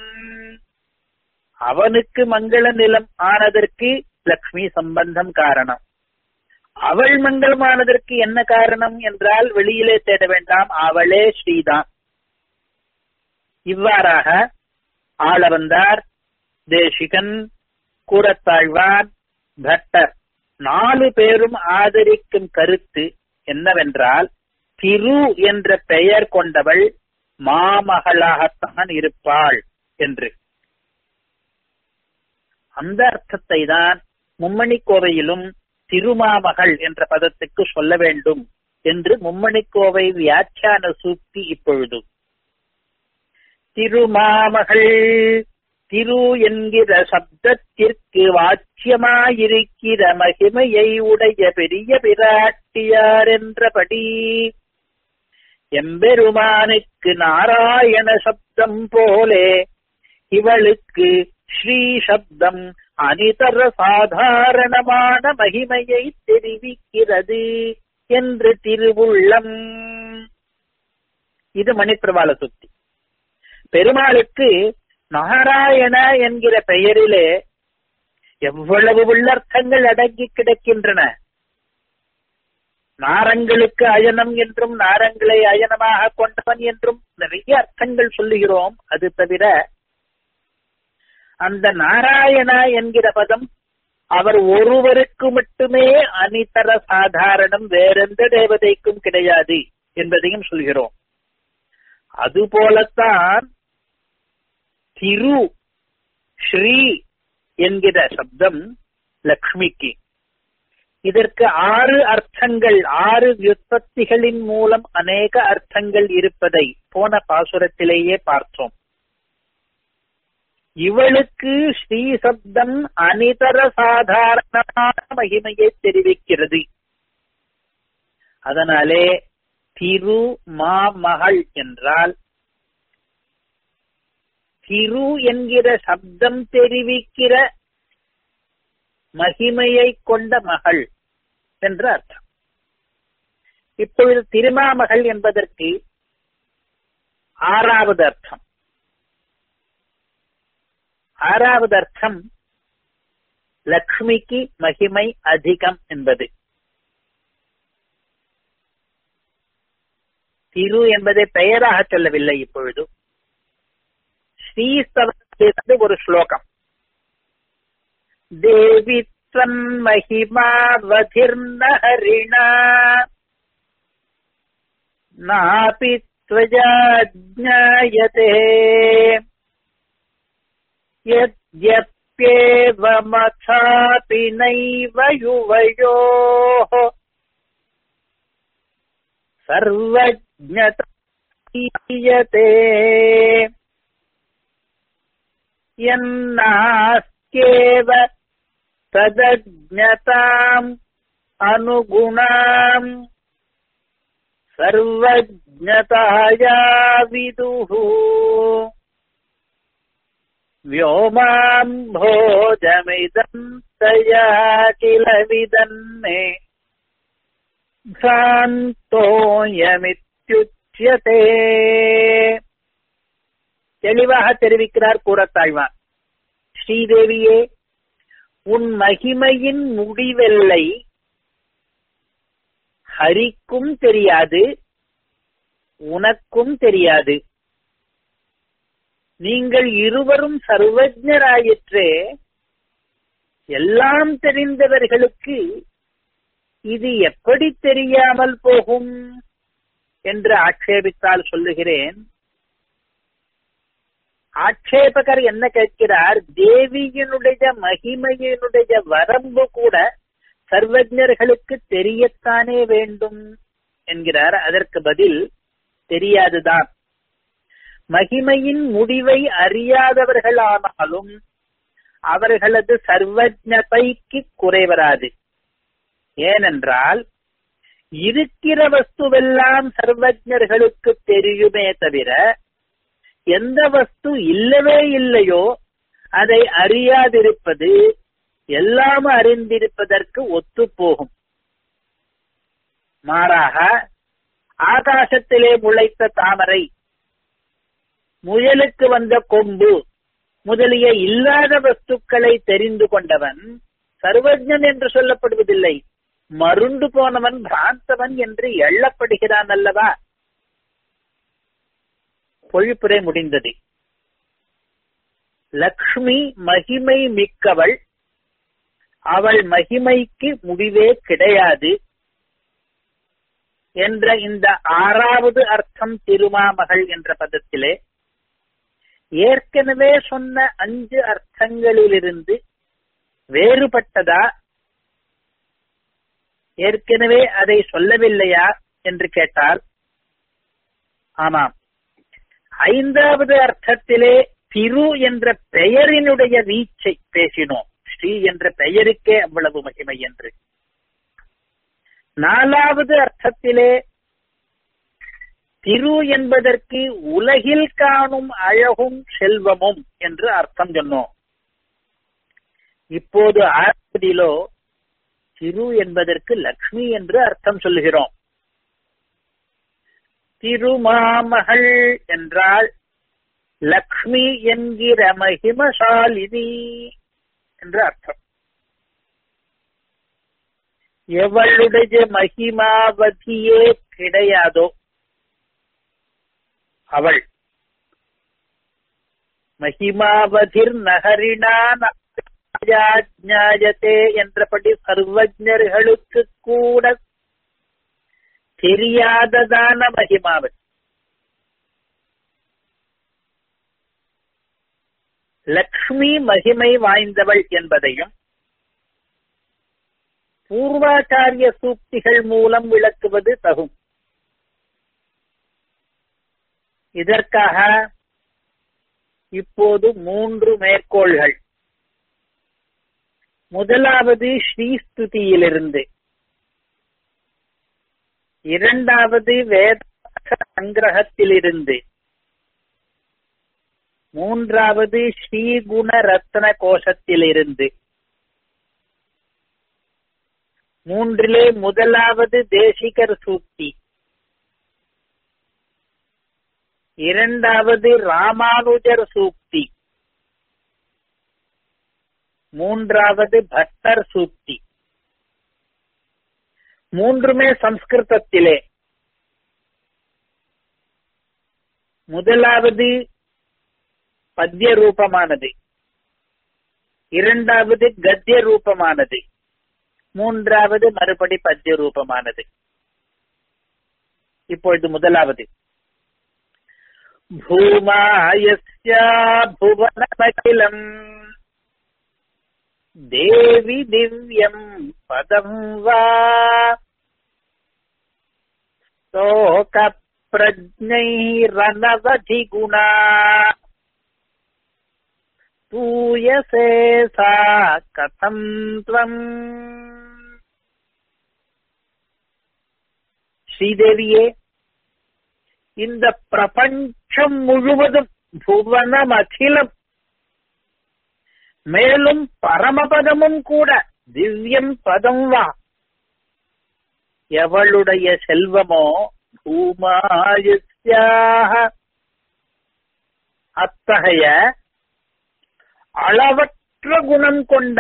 அவனுக்கு மங்கள நிலம் ஆனதற்கு லக்ஷ்மி சம்பந்தம் காரணம் அவள் மங்களமானதற்கு என்ன காரணம் என்றால் வெளியிலே தேட வேண்டாம் அவளே ஸ்ரீதான் இவ்வாறாக ஆளவந்தார் தேசிகன் கூறத்தாழ்வான் பட்டர் நாலு பேரும் ஆதரிக்கும் கருத்து என்னவென்றால் திரு என்ற பெயர் கொண்டவள் மாமகளாகத்தான் இருப்பாள் என்று அந்த அர்த்தத்தை தான் மும்மணி கோவையிலும் திருமாமகள் என்ற பதத்துக்கு சொல்ல வேண்டும் என்று மும்மணிக்கோவை வியாக்கியான சூக்தி இப்பொழுது திருமாமகள் திரு என்கிற சப்தத்திற்கு வாச்சியமாயிருக்கிற மகிமையை உடைய பெரிய பிராட்டியார் என்றபடி எம்பெருமானுக்கு நாராயண சப்தம் போலே இவளுக்கு ஸ்ரீ சப்தம் அனிதர சாதாரணமான மகிமையை தெரிவிக்கிறது என்று திருவுள்ளம் இது மணிப்பிரபால சுத்தி பெருமாளுக்கு நாராயண என்கிற பெயரிலே எவ்வளவு உள்ளர்த்தங்கள் அடங்கி கிடக்கின்றன நாரங்களுக்கு அயனம் என்றும் நாரங்களை அயனமாக கொண்டவன் என்றும் நிறைய அர்த்தங்கள் சொல்லுகிறோம் அது தவிர அந்த நாராயணா என்கிற பதம் அவர் ஒருவருக்கு மட்டுமே அனிதர சாதாரணம் வேறெந்த தேவதைக்கும் கிடையாது என்பதையும் சொல்கிறோம் அதுபோலத்தான் திரு ஸ்ரீ என்கிற சப்தம் லக்ஷ்மிக்கு இதற்கு ஆறு அர்த்தங்கள் ஆறு வியுற்பத்திகளின் மூலம் அநேக அர்த்தங்கள் இருப்பதை போன பாசுரத்திலேயே பார்த்தோம் இவளுக்கு ஸ்ரீ சப்தம் அனிதர சாதாரணமான மகிமையை தெரிவிக்கிறது அதனாலே திரு மாமகள் என்றால் திரு என்கிற சப்தம் தெரிவிக்கிற மகிமையை கொண்ட மகள் என்று அர்த்தம் இப்பொழுது திருமாமகள் என்பதற்கு ஆறாவது அர்த்தம் ஆறாவது அர்த்தம் லக்ஷ்மிக்கு மகிமை அதிகம் என்பது திரு என்பதை பெயராக சொல்லவில்லை இப்பொழுது ஸ்ரீஸ்தவத்திலிருந்து ஒரு ஸ்லோகம் தேவி त्वन् महिमावधिर्न हरिणा नापि त्वया ज्ञायते यद्यप्येवमथापि नैव युवयोः सर्वज्ञतीयते यन्नास्त्येव तदज्ञताम् अनुगुणाम् सर्वज्ञताया विदुः व्योमाम् भोजमिदम् तया किल विदन्ने भ्रान्तोऽयमित्युच्यते தெளிவாக தெரிவிக்கிறார் கூறத்தாழ்வான் ஸ்ரீதேவியே உன் மகிமையின் முடிவெல்லை ஹரிக்கும் தெரியாது உனக்கும் தெரியாது நீங்கள் இருவரும் சர்வஜராயிற்றே எல்லாம் தெரிந்தவர்களுக்கு இது எப்படி தெரியாமல் போகும் என்று ஆட்சேபித்தால் சொல்லுகிறேன் ஆட்சேபகர் என்ன கேட்கிறார் தேவியினுடைய மகிமையினுடைய வரம்பு கூட சர்வஜர்களுக்கு தெரியத்தானே வேண்டும் என்கிறார் அதற்கு பதில் தெரியாதுதான் மகிமையின் முடிவை அறியாதவர்களானாலும் அவர்களது சர்வஜதைக்கு குறைவராது ஏனென்றால் இருக்கிற வஸ்துவெல்லாம் சர்வஜர்களுக்கு தெரியுமே தவிர எந்த வஸ்து இல்லவே இல்லையோ அதை அறியாதிருப்பது எல்லாம் அறிந்திருப்பதற்கு ஒத்துப்போகும் மாறாக ஆகாசத்திலே முளைத்த தாமரை முயலுக்கு வந்த கொம்பு முதலிய இல்லாத வஸ்துக்களை தெரிந்து கொண்டவன் சர்வஜன் என்று சொல்லப்படுவதில்லை மருண்டு போனவன் பிராந்தவன் என்று எள்ளப்படுகிறான் அல்லவா பொழிப்புரை முடிந்தது லக்ஷ்மி மகிமை மிக்கவள் அவள் மகிமைக்கு முடிவே கிடையாது என்ற இந்த ஆறாவது அர்த்தம் திருமாமகள் என்ற பதத்திலே ஏற்கனவே சொன்ன அஞ்சு அர்த்தங்களிலிருந்து வேறுபட்டதா ஏற்கனவே அதை சொல்லவில்லையா என்று கேட்டால் ஆமாம் ஐந்தாவது அர்த்தத்திலே திரு என்ற பெயரினுடைய வீச்சை பேசினோம் ஸ்ரீ என்ற பெயருக்கே அவ்வளவு மகிமை என்று நாலாவது அர்த்தத்திலே திரு என்பதற்கு உலகில் காணும் அழகும் செல்வமும் என்று அர்த்தம் சொன்னோம் இப்போது ஆறாவதிலோ திரு என்பதற்கு லக்ஷ்மி என்று அர்த்தம் சொல்லுகிறோம் திருமாமகள் என்றால் லக்ஷ்மி என்கிற மகிமசாலினி என்று அர்த்தம் எவளுடைய மகிமாவதியே கிடையாதோ அவள் மகிமாவதிர் நகரினான் ஞாயத்தே என்றபடி சர்வஜர்களுக்கு கூட தெரியாததான மகிமாவதி லக்ஷ்மி மகிமை வாய்ந்தவள் என்பதையும் பூர்வாச்சாரிய சூக்திகள் மூலம் விளக்குவது தகும் இதற்காக இப்போது மூன்று மேற்கோள்கள் முதலாவது ஸ்ரீஸ்துதியிலிருந்து இரண்டாவது வேத சங்கிரகத்திலிருந்து மூன்றாவது ஸ்ரீகுண ரத்ன கோஷத்திலிருந்து மூன்றிலே முதலாவது தேசிகர் சூக்தி இரண்டாவது ராமானுஜர் சூக்தி மூன்றாவது பட்டர் சூக்தி மூன்றுமே சம்ஸ்கிருதத்திலே முதலாவது பத்ய ரூபமானது இரண்டாவது கத்திய ரூபமானது மூன்றாவது மறுபடி பத்ய ரூபமானது இப்பொழுது முதலாவது பூமாயஸ்யா புவனமகிலம் தேவி திவ்யம் பதம் வா சோக பிரஜைரனவதி குணா பூயசே சா கதம் துவம் ஸ்ரீதேவியே இந்த பிரபஞ்சம் முழுவதும் புவனம் அகிலம் மேலும் பரமபதமும் கூட திவ்யம் பதம் வா எவளுடைய செல்வமோ பூமாயுஸ்யாக அத்தகைய அளவற்ற குணம் கொண்ட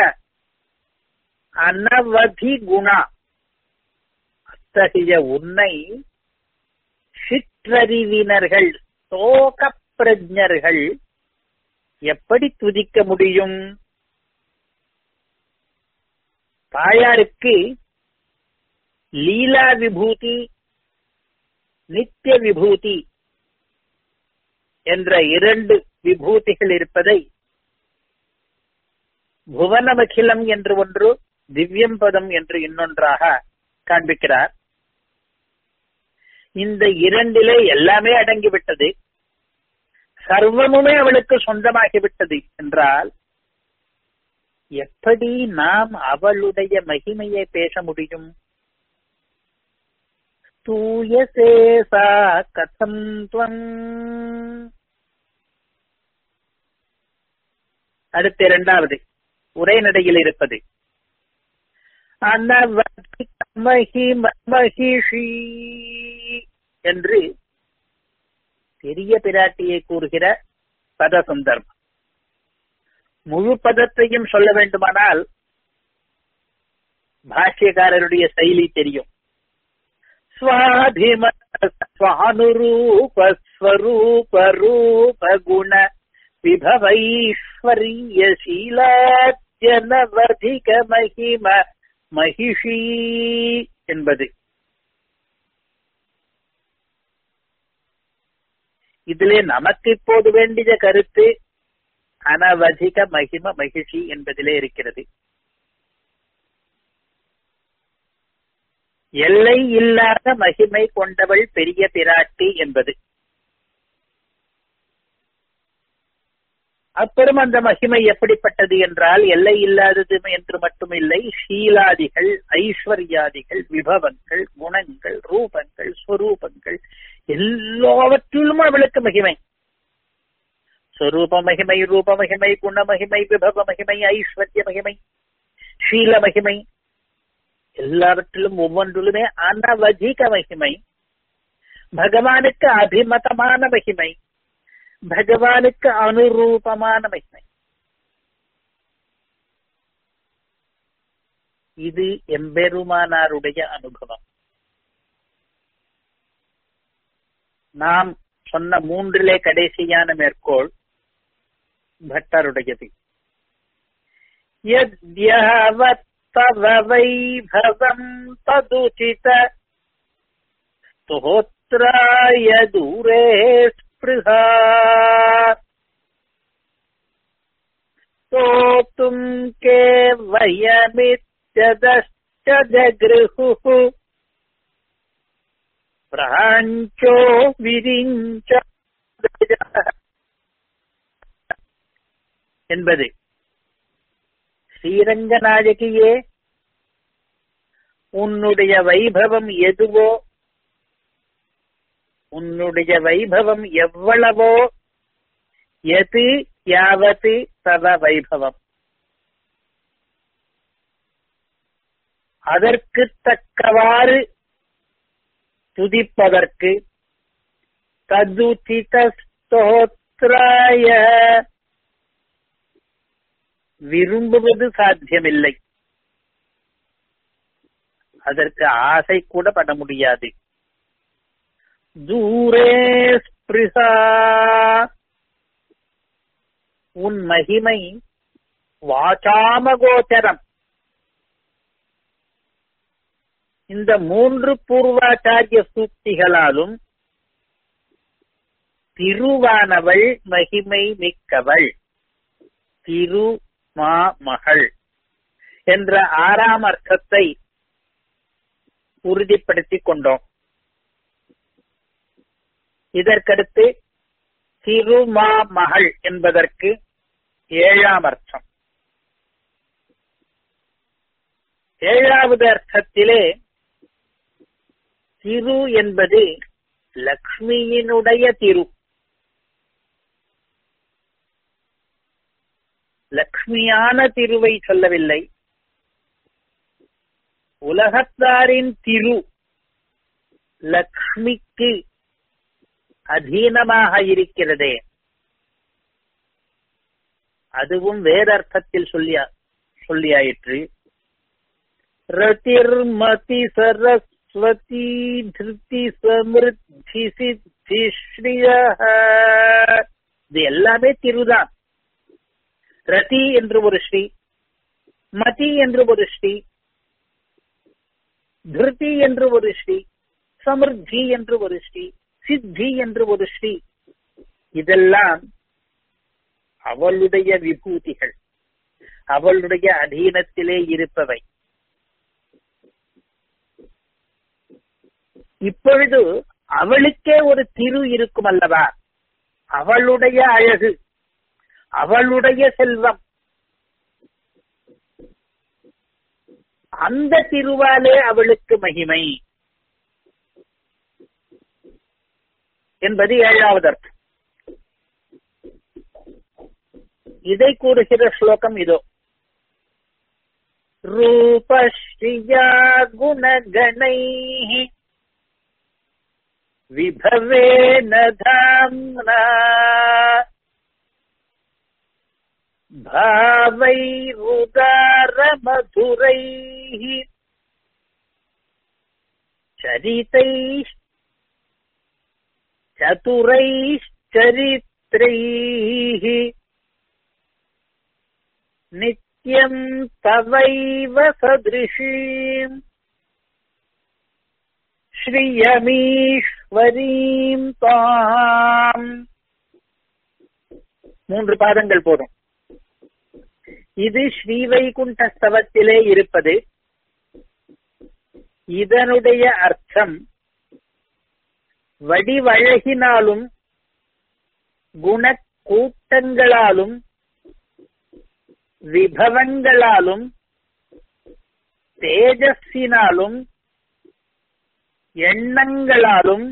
அனவதி குணா அத்தகைய உன்னை சிற்றறிவினர்கள் சோக பிரஜர்கள் எப்படி துதிக்க முடியும் தாயாருக்கு லீலா விபூதி நித்திய விபூதி என்ற இரண்டு விபூதிகள் இருப்பதை புவனமகிலம் என்று ஒன்று திவ்யம் பதம் என்று இன்னொன்றாக காண்பிக்கிறார் இந்த இரண்டிலே எல்லாமே அடங்கிவிட்டது சர்வமுமே அவளுக்கு சொந்தமாகிவிட்டது என்றால் எப்படி நாம் அவளுடைய மகிமையை பேச முடியும் தூயசேசா கதம் துவம் அடுத்து இரண்டாவது உரைநடையில் இருப்பது மகிஷி என்று பெரிய பிராட்டியை கூறுகிற பத சந்தர்ப்பம் முழு பதத்தையும் சொல்ல வேண்டுமானால் பாஷ்யக்காரருடைய செயலி தெரியும் स्वानुरूप स्वरूप रूप गुण விபவைஸ்வரியசீலாத்யனவதிக மகிம மகிஷி என்பது இதிலே நமக்கு இப்போது வேண்டிய கருத்து அனவதிக மகிம மகிழ்ச்சி என்பதிலே இருக்கிறது எல்லை இல்லாத மகிமை கொண்டவள் பெரிய பிராட்டி என்பது அப்புறம் அந்த மகிமை எப்படிப்பட்டது என்றால் எல்லை இல்லாதது என்று மட்டுமில்லை ஷீலாதிகள் ஐஸ்வர்யாதிகள் விபவங்கள் குணங்கள் ரூபங்கள் ஸ்வரூபங்கள் எல்லாவற்றிலும் அவளுக்கு மகிமை ஸ்வரூப மகிமை ரூப மகிமை குண மகிமை விபவ மகிமை ஐஸ்வர்ய மகிமை ஷீல மகிமை எல்லாவற்றிலும் ஒவ்வொன்றிலுமே அனவதிக மகிமை பகவானுக்கு அபிமதமான மகிமை பகவானுக்கு அனுரூபமான மகிமை இது எம்பெருமானாருடைய அனுபவம் நாம் சொன்ன மூன்றிலே கடைசியான மேற்கோள் பட்டருடையது யத்யாவத் तव वैभवम् तदुचित स्तोत्राय दूरे स्पृहा स्तोतुम् के वयमित्यदश्च जगृहुः प्राञ्चो विरिञ्च என்பது ஸ்ரீரங்க நாயகியே உன்னுடைய வைபவம் எதுவோ உன்னுடைய வைபவம் எவ்வளவோ எது யாவது தவ வைபவம் அதற்கு தக்கவாறு துதிப்பதற்கு ததுதித ஸ்தோத்ராய விரும்புவது சாத்தியமில்லை அதற்கு ஆசை கூட பட முடியாது தூரே ஸ்பிருசா உன் மகிமை வாசாமகோச்சரம் இந்த மூன்று பூர்வாச்சாரிய சூக்திகளாலும் திருவானவள் மகிமை மிக்கவள் திரு மா மகள் என்ற ஆறாம் அர்த்தத்தை உறுதிப்படுத்திக் கொண்டோம் இதற்கடுத்து திருமா மகள் என்பதற்கு ஏழாம் அர்த்தம் ஏழாவது அர்த்தத்திலே திரு என்பது லக்ஷ்மியினுடைய திரு லக்ஷ்மியான திருவை சொல்லவில்லை உலகத்தாரின் திரு லக்ஷ்மிக்கு அதீனமாக இருக்கிறதே அதுவும் வேறர்த்தத்தில் சொல்லியா சொல்லியாயிற்று ரதிர்மதி சரஸ்வதி திருத்தி சமிருத்தி சித்தி இது எல்லாமே திருதான் ரதி என்று ஒரு ஸ்ரீ மதி என்று ஒரு ஸ்ரீ திருதி என்று ஒரு ஸ்ரீ சமிருத்தி என்று ஒரு ஸ்ரீ சித்தி என்று ஒரு ஸ்ரீ இதெல்லாம் அவளுடைய விபூதிகள் அவளுடைய அதீனத்திலே இருப்பவை இப்பொழுது அவளுக்கே ஒரு திரு இருக்கும் அல்லவா அவளுடைய அழகு அவளுடைய செல்வம் அந்த திருவாலே அவளுக்கு மகிமை என்பது ஏழாவது அர்த்தம் இதை கூறுகிற ஸ்லோகம் இதோ ரூபஸ்ரீயா குணகணை விபவேன தாம்னா भावैरुदारमधुरैः चरितैः चतुरैश्चरित्रैः नित्यम् तवैव सदृशीम् ஸ்ரீயமீஸ்வரீம் தாம் மூன்று பாதங்கள் போதும் இது ஸ்ரீவைகுண்ட ஸ்தவத்திலே இருப்பது இதனுடைய அர்த்தம் வடிவழகினாலும் குணக்கூட்டங்களாலும் விபவங்களாலும் தேஜஸினாலும் எண்ணங்களாலும்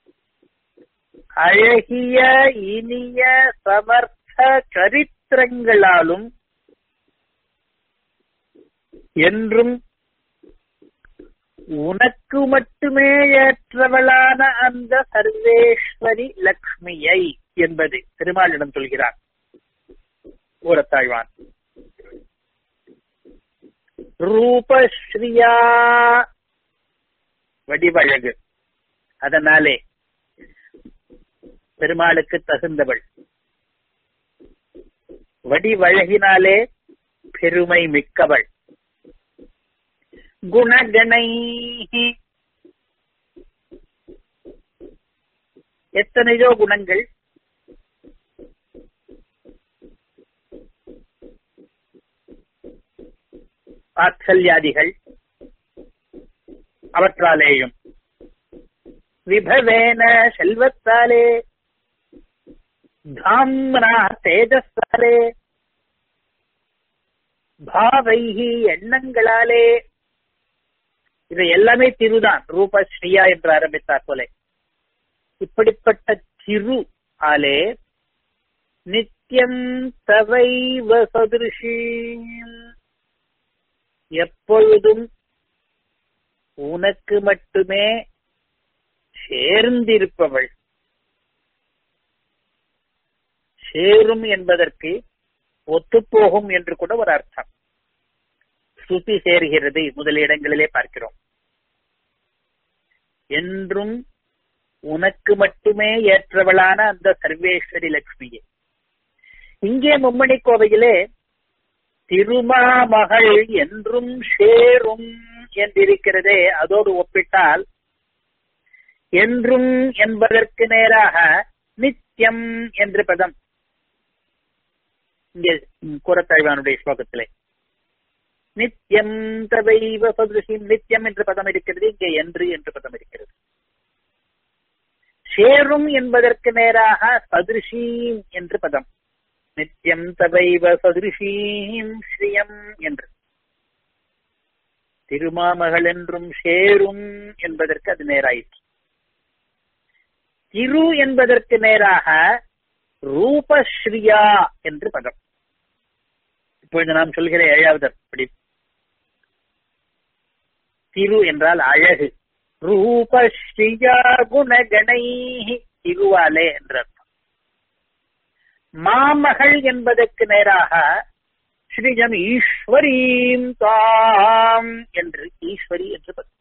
அழகிய இனிய சமர்த்த சரித்திரங்களாலும் என்றும் உனக்கு மட்டுமே ஏற்றவளான அந்த சர்வேஸ்வரி லக்ஷ்மியை என்பது திருமாலிடம் சொல்கிறார் ஊரத்தாழ்வான் ரூபஸ்ரீயா வடிவழகு அதனாலே பெருமாளுக்கு தகுந்தவள் வடிவழகினாலே பெருமை மிக்கவள் குணகணை எத்தனையோ குணங்கள் வாத்சல்யாதிகள் அவற்றாலேயும் விபவேன செல்வத்தாலே தாம்னா தேஜஸாலே பாவைகி எண்ணங்களாலே இது எல்லாமே திருதான் ரூபஸ்ரீயா என்று ஆரம்பித்தார் போல இப்படிப்பட்ட திரு ஆலே நித்தியம் தவைவ சதுருஷீம் எப்பொழுதும் உனக்கு மட்டுமே சேர்ந்திருப்பவள் சேரும் என்பதற்கு ஒத்துப்போகும் என்று கூட ஒரு அர்த்தம் ஸ்ருதி சேர்கிறது முதல் இடங்களிலே பார்க்கிறோம் என்றும் உனக்கு மட்டுமே ஏற்றவளான அந்த சர்வேஸ்வரி லட்சுமியே இங்கே மும்மணி கோவையிலே திருமாமகள் என்றும் சேரும் என்றிருக்கிறதே அதோடு ஒப்பிட்டால் என்றும் என்பதற்கு நேராக நித்தியம் என்று பதம் இங்கே கூறத்தாழ்வானுடைய ஸ்லோகத்திலே நித்தியம் தவைவ சதுருஷிம் நித்தியம் என்ற பதம் இருக்கிறது இங்கே என்று என்று பதம் இருக்கிறது சேரும் என்பதற்கு நேராக சதுருஷீம் என்று பதம் நித்தியம் தவைவ சதுருஷீம் ஸ்ரீயம் என்று திருமாமகள் என்றும் சேரும் என்பதற்கு அது நேராயிற்று திரு என்பதற்கு நேராக ரூபஸ்ரீயா என்று பதம் இப்பொழுது நாம் சொல்கிற ஏழாவது அப்படி திரு என்றால் அழகு ரூபஸ்ரீயா குணகணை திருவாலே என்ற அர்த்தம் மாமகள் என்பதற்கு நேராக ஸ்ரீஜம் ஈஸ்வரீம் தாம் என்று ஈஸ்வரி என்று பதம்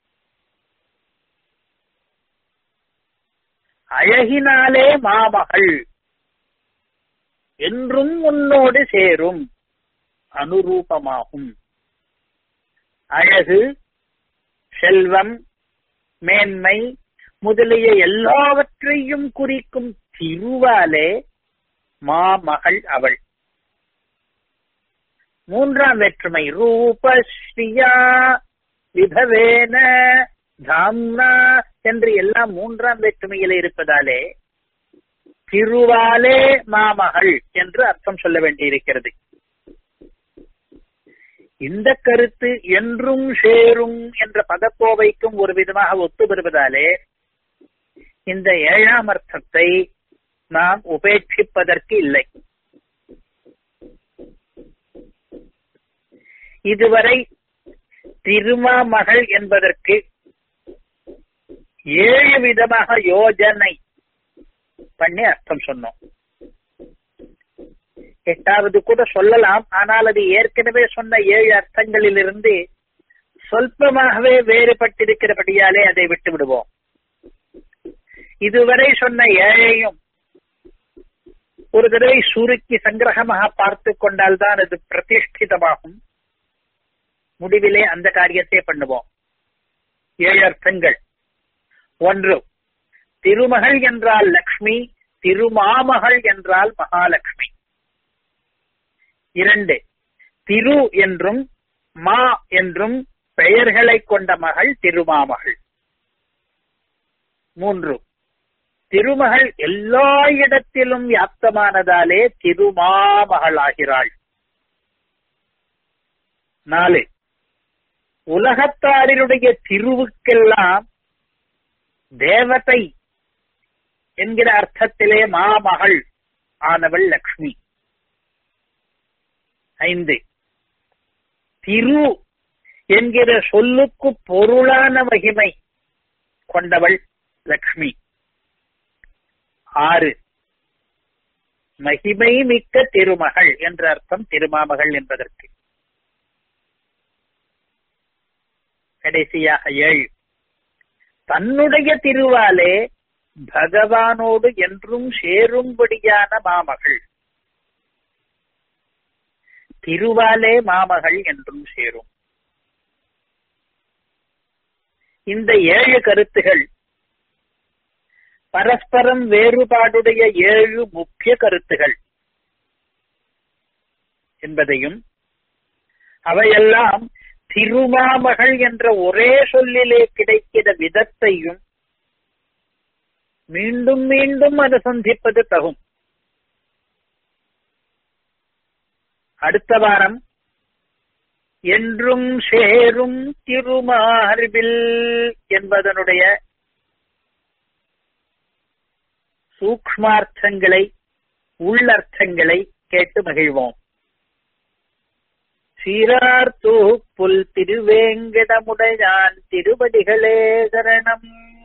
அழகினாலே மாமகள் என்றும் உன்னோடு சேரும் அனுரூபமாகும் அழகு செல்வம் மேன்மை முதலிய எல்லாவற்றையும் குறிக்கும் திருவாலே மாமகள் அவள் மூன்றாம் வேற்றுமை ரூபஸ்ரீயா விபவேன தாம்னா என்று எல்லாம் மூன்றாம் வேற்றுமையில இருப்பதாலே திருவாலே மாமகள் என்று அர்த்தம் சொல்ல வேண்டியிருக்கிறது இந்த கருத்து என்றும் சேரும் என்ற பதக்கோவைக்கும் ஒரு விதமாக ஒத்து வருவதாலே இந்த ஏழாம் அர்த்தத்தை நாம் உபேட்சிப்பதற்கு இல்லை இதுவரை திருமாமகள் என்பதற்கு ஏழு விதமாக யோஜனை பண்ணி அர்த்தம் சொன்னோம் எட்டாவது கூட சொல்லலாம் ஆனால் அது ஏற்கனவே சொன்ன ஏழு அர்த்தங்களிலிருந்து சொல்பமாகவே வேறுபட்டிருக்கிறபடியாலே அதை விட்டு விடுவோம் இதுவரை சொன்ன ஏழையும் ஒரு தடவை சுருக்கி சங்கிரகமாக பார்த்து கொண்டால்தான் அது பிரதிஷ்டிதமாகும் முடிவிலே அந்த காரியத்தை பண்ணுவோம் ஏழு அர்த்தங்கள் ஒன்று திருமகள் என்றால் லக்ஷ்மி திருமாமகள் என்றால் மகாலட்சுமி இரண்டு திரு என்றும் மா என்றும் பெயர்களை கொண்ட மகள் திருமாமகள் மூன்று திருமகள் எல்லா இடத்திலும் வியாப்தமானதாலே திருமாமகளாகிறாள் நாலு உலகத்தாரினுடைய திருவுக்கெல்லாம் தேவதை என்கிற அர்த்தத்திலே மாமகள் ஆனவள் லக்ஷ்மி ஐந்து திரு என்கிற சொல்லுக்கு பொருளான மகிமை கொண்டவள் லக்ஷ்மி ஆறு மகிமை மிக்க திருமகள் என்ற அர்த்தம் திருமாமகள் என்பதற்கு கடைசியாக ஏழு தன்னுடைய திருவாலே பகவானோடு என்றும் சேரும்படியான மாமகள் திருவாலே மாமகள் என்றும் சேரும் இந்த ஏழு கருத்துகள் பரஸ்பரம் வேறுபாடுடைய ஏழு முக்கிய கருத்துகள் என்பதையும் அவையெல்லாம் திருமாமகள் என்ற ஒரே சொல்லிலே கிடைக்கிற விதத்தையும் மீண்டும் மீண்டும் அனுசந்திப்பது தகும் அடுத்த வாரம் என்றும் சேரும் திருமார்பில் என்பதனுடைய சூக்மார்த்தங்களை உள்ளர்த்தங்களை கேட்டு மகிழ்வோம் சீரார் புல் திருவேங்கடமுடையான் திருவடிகளே சரணம்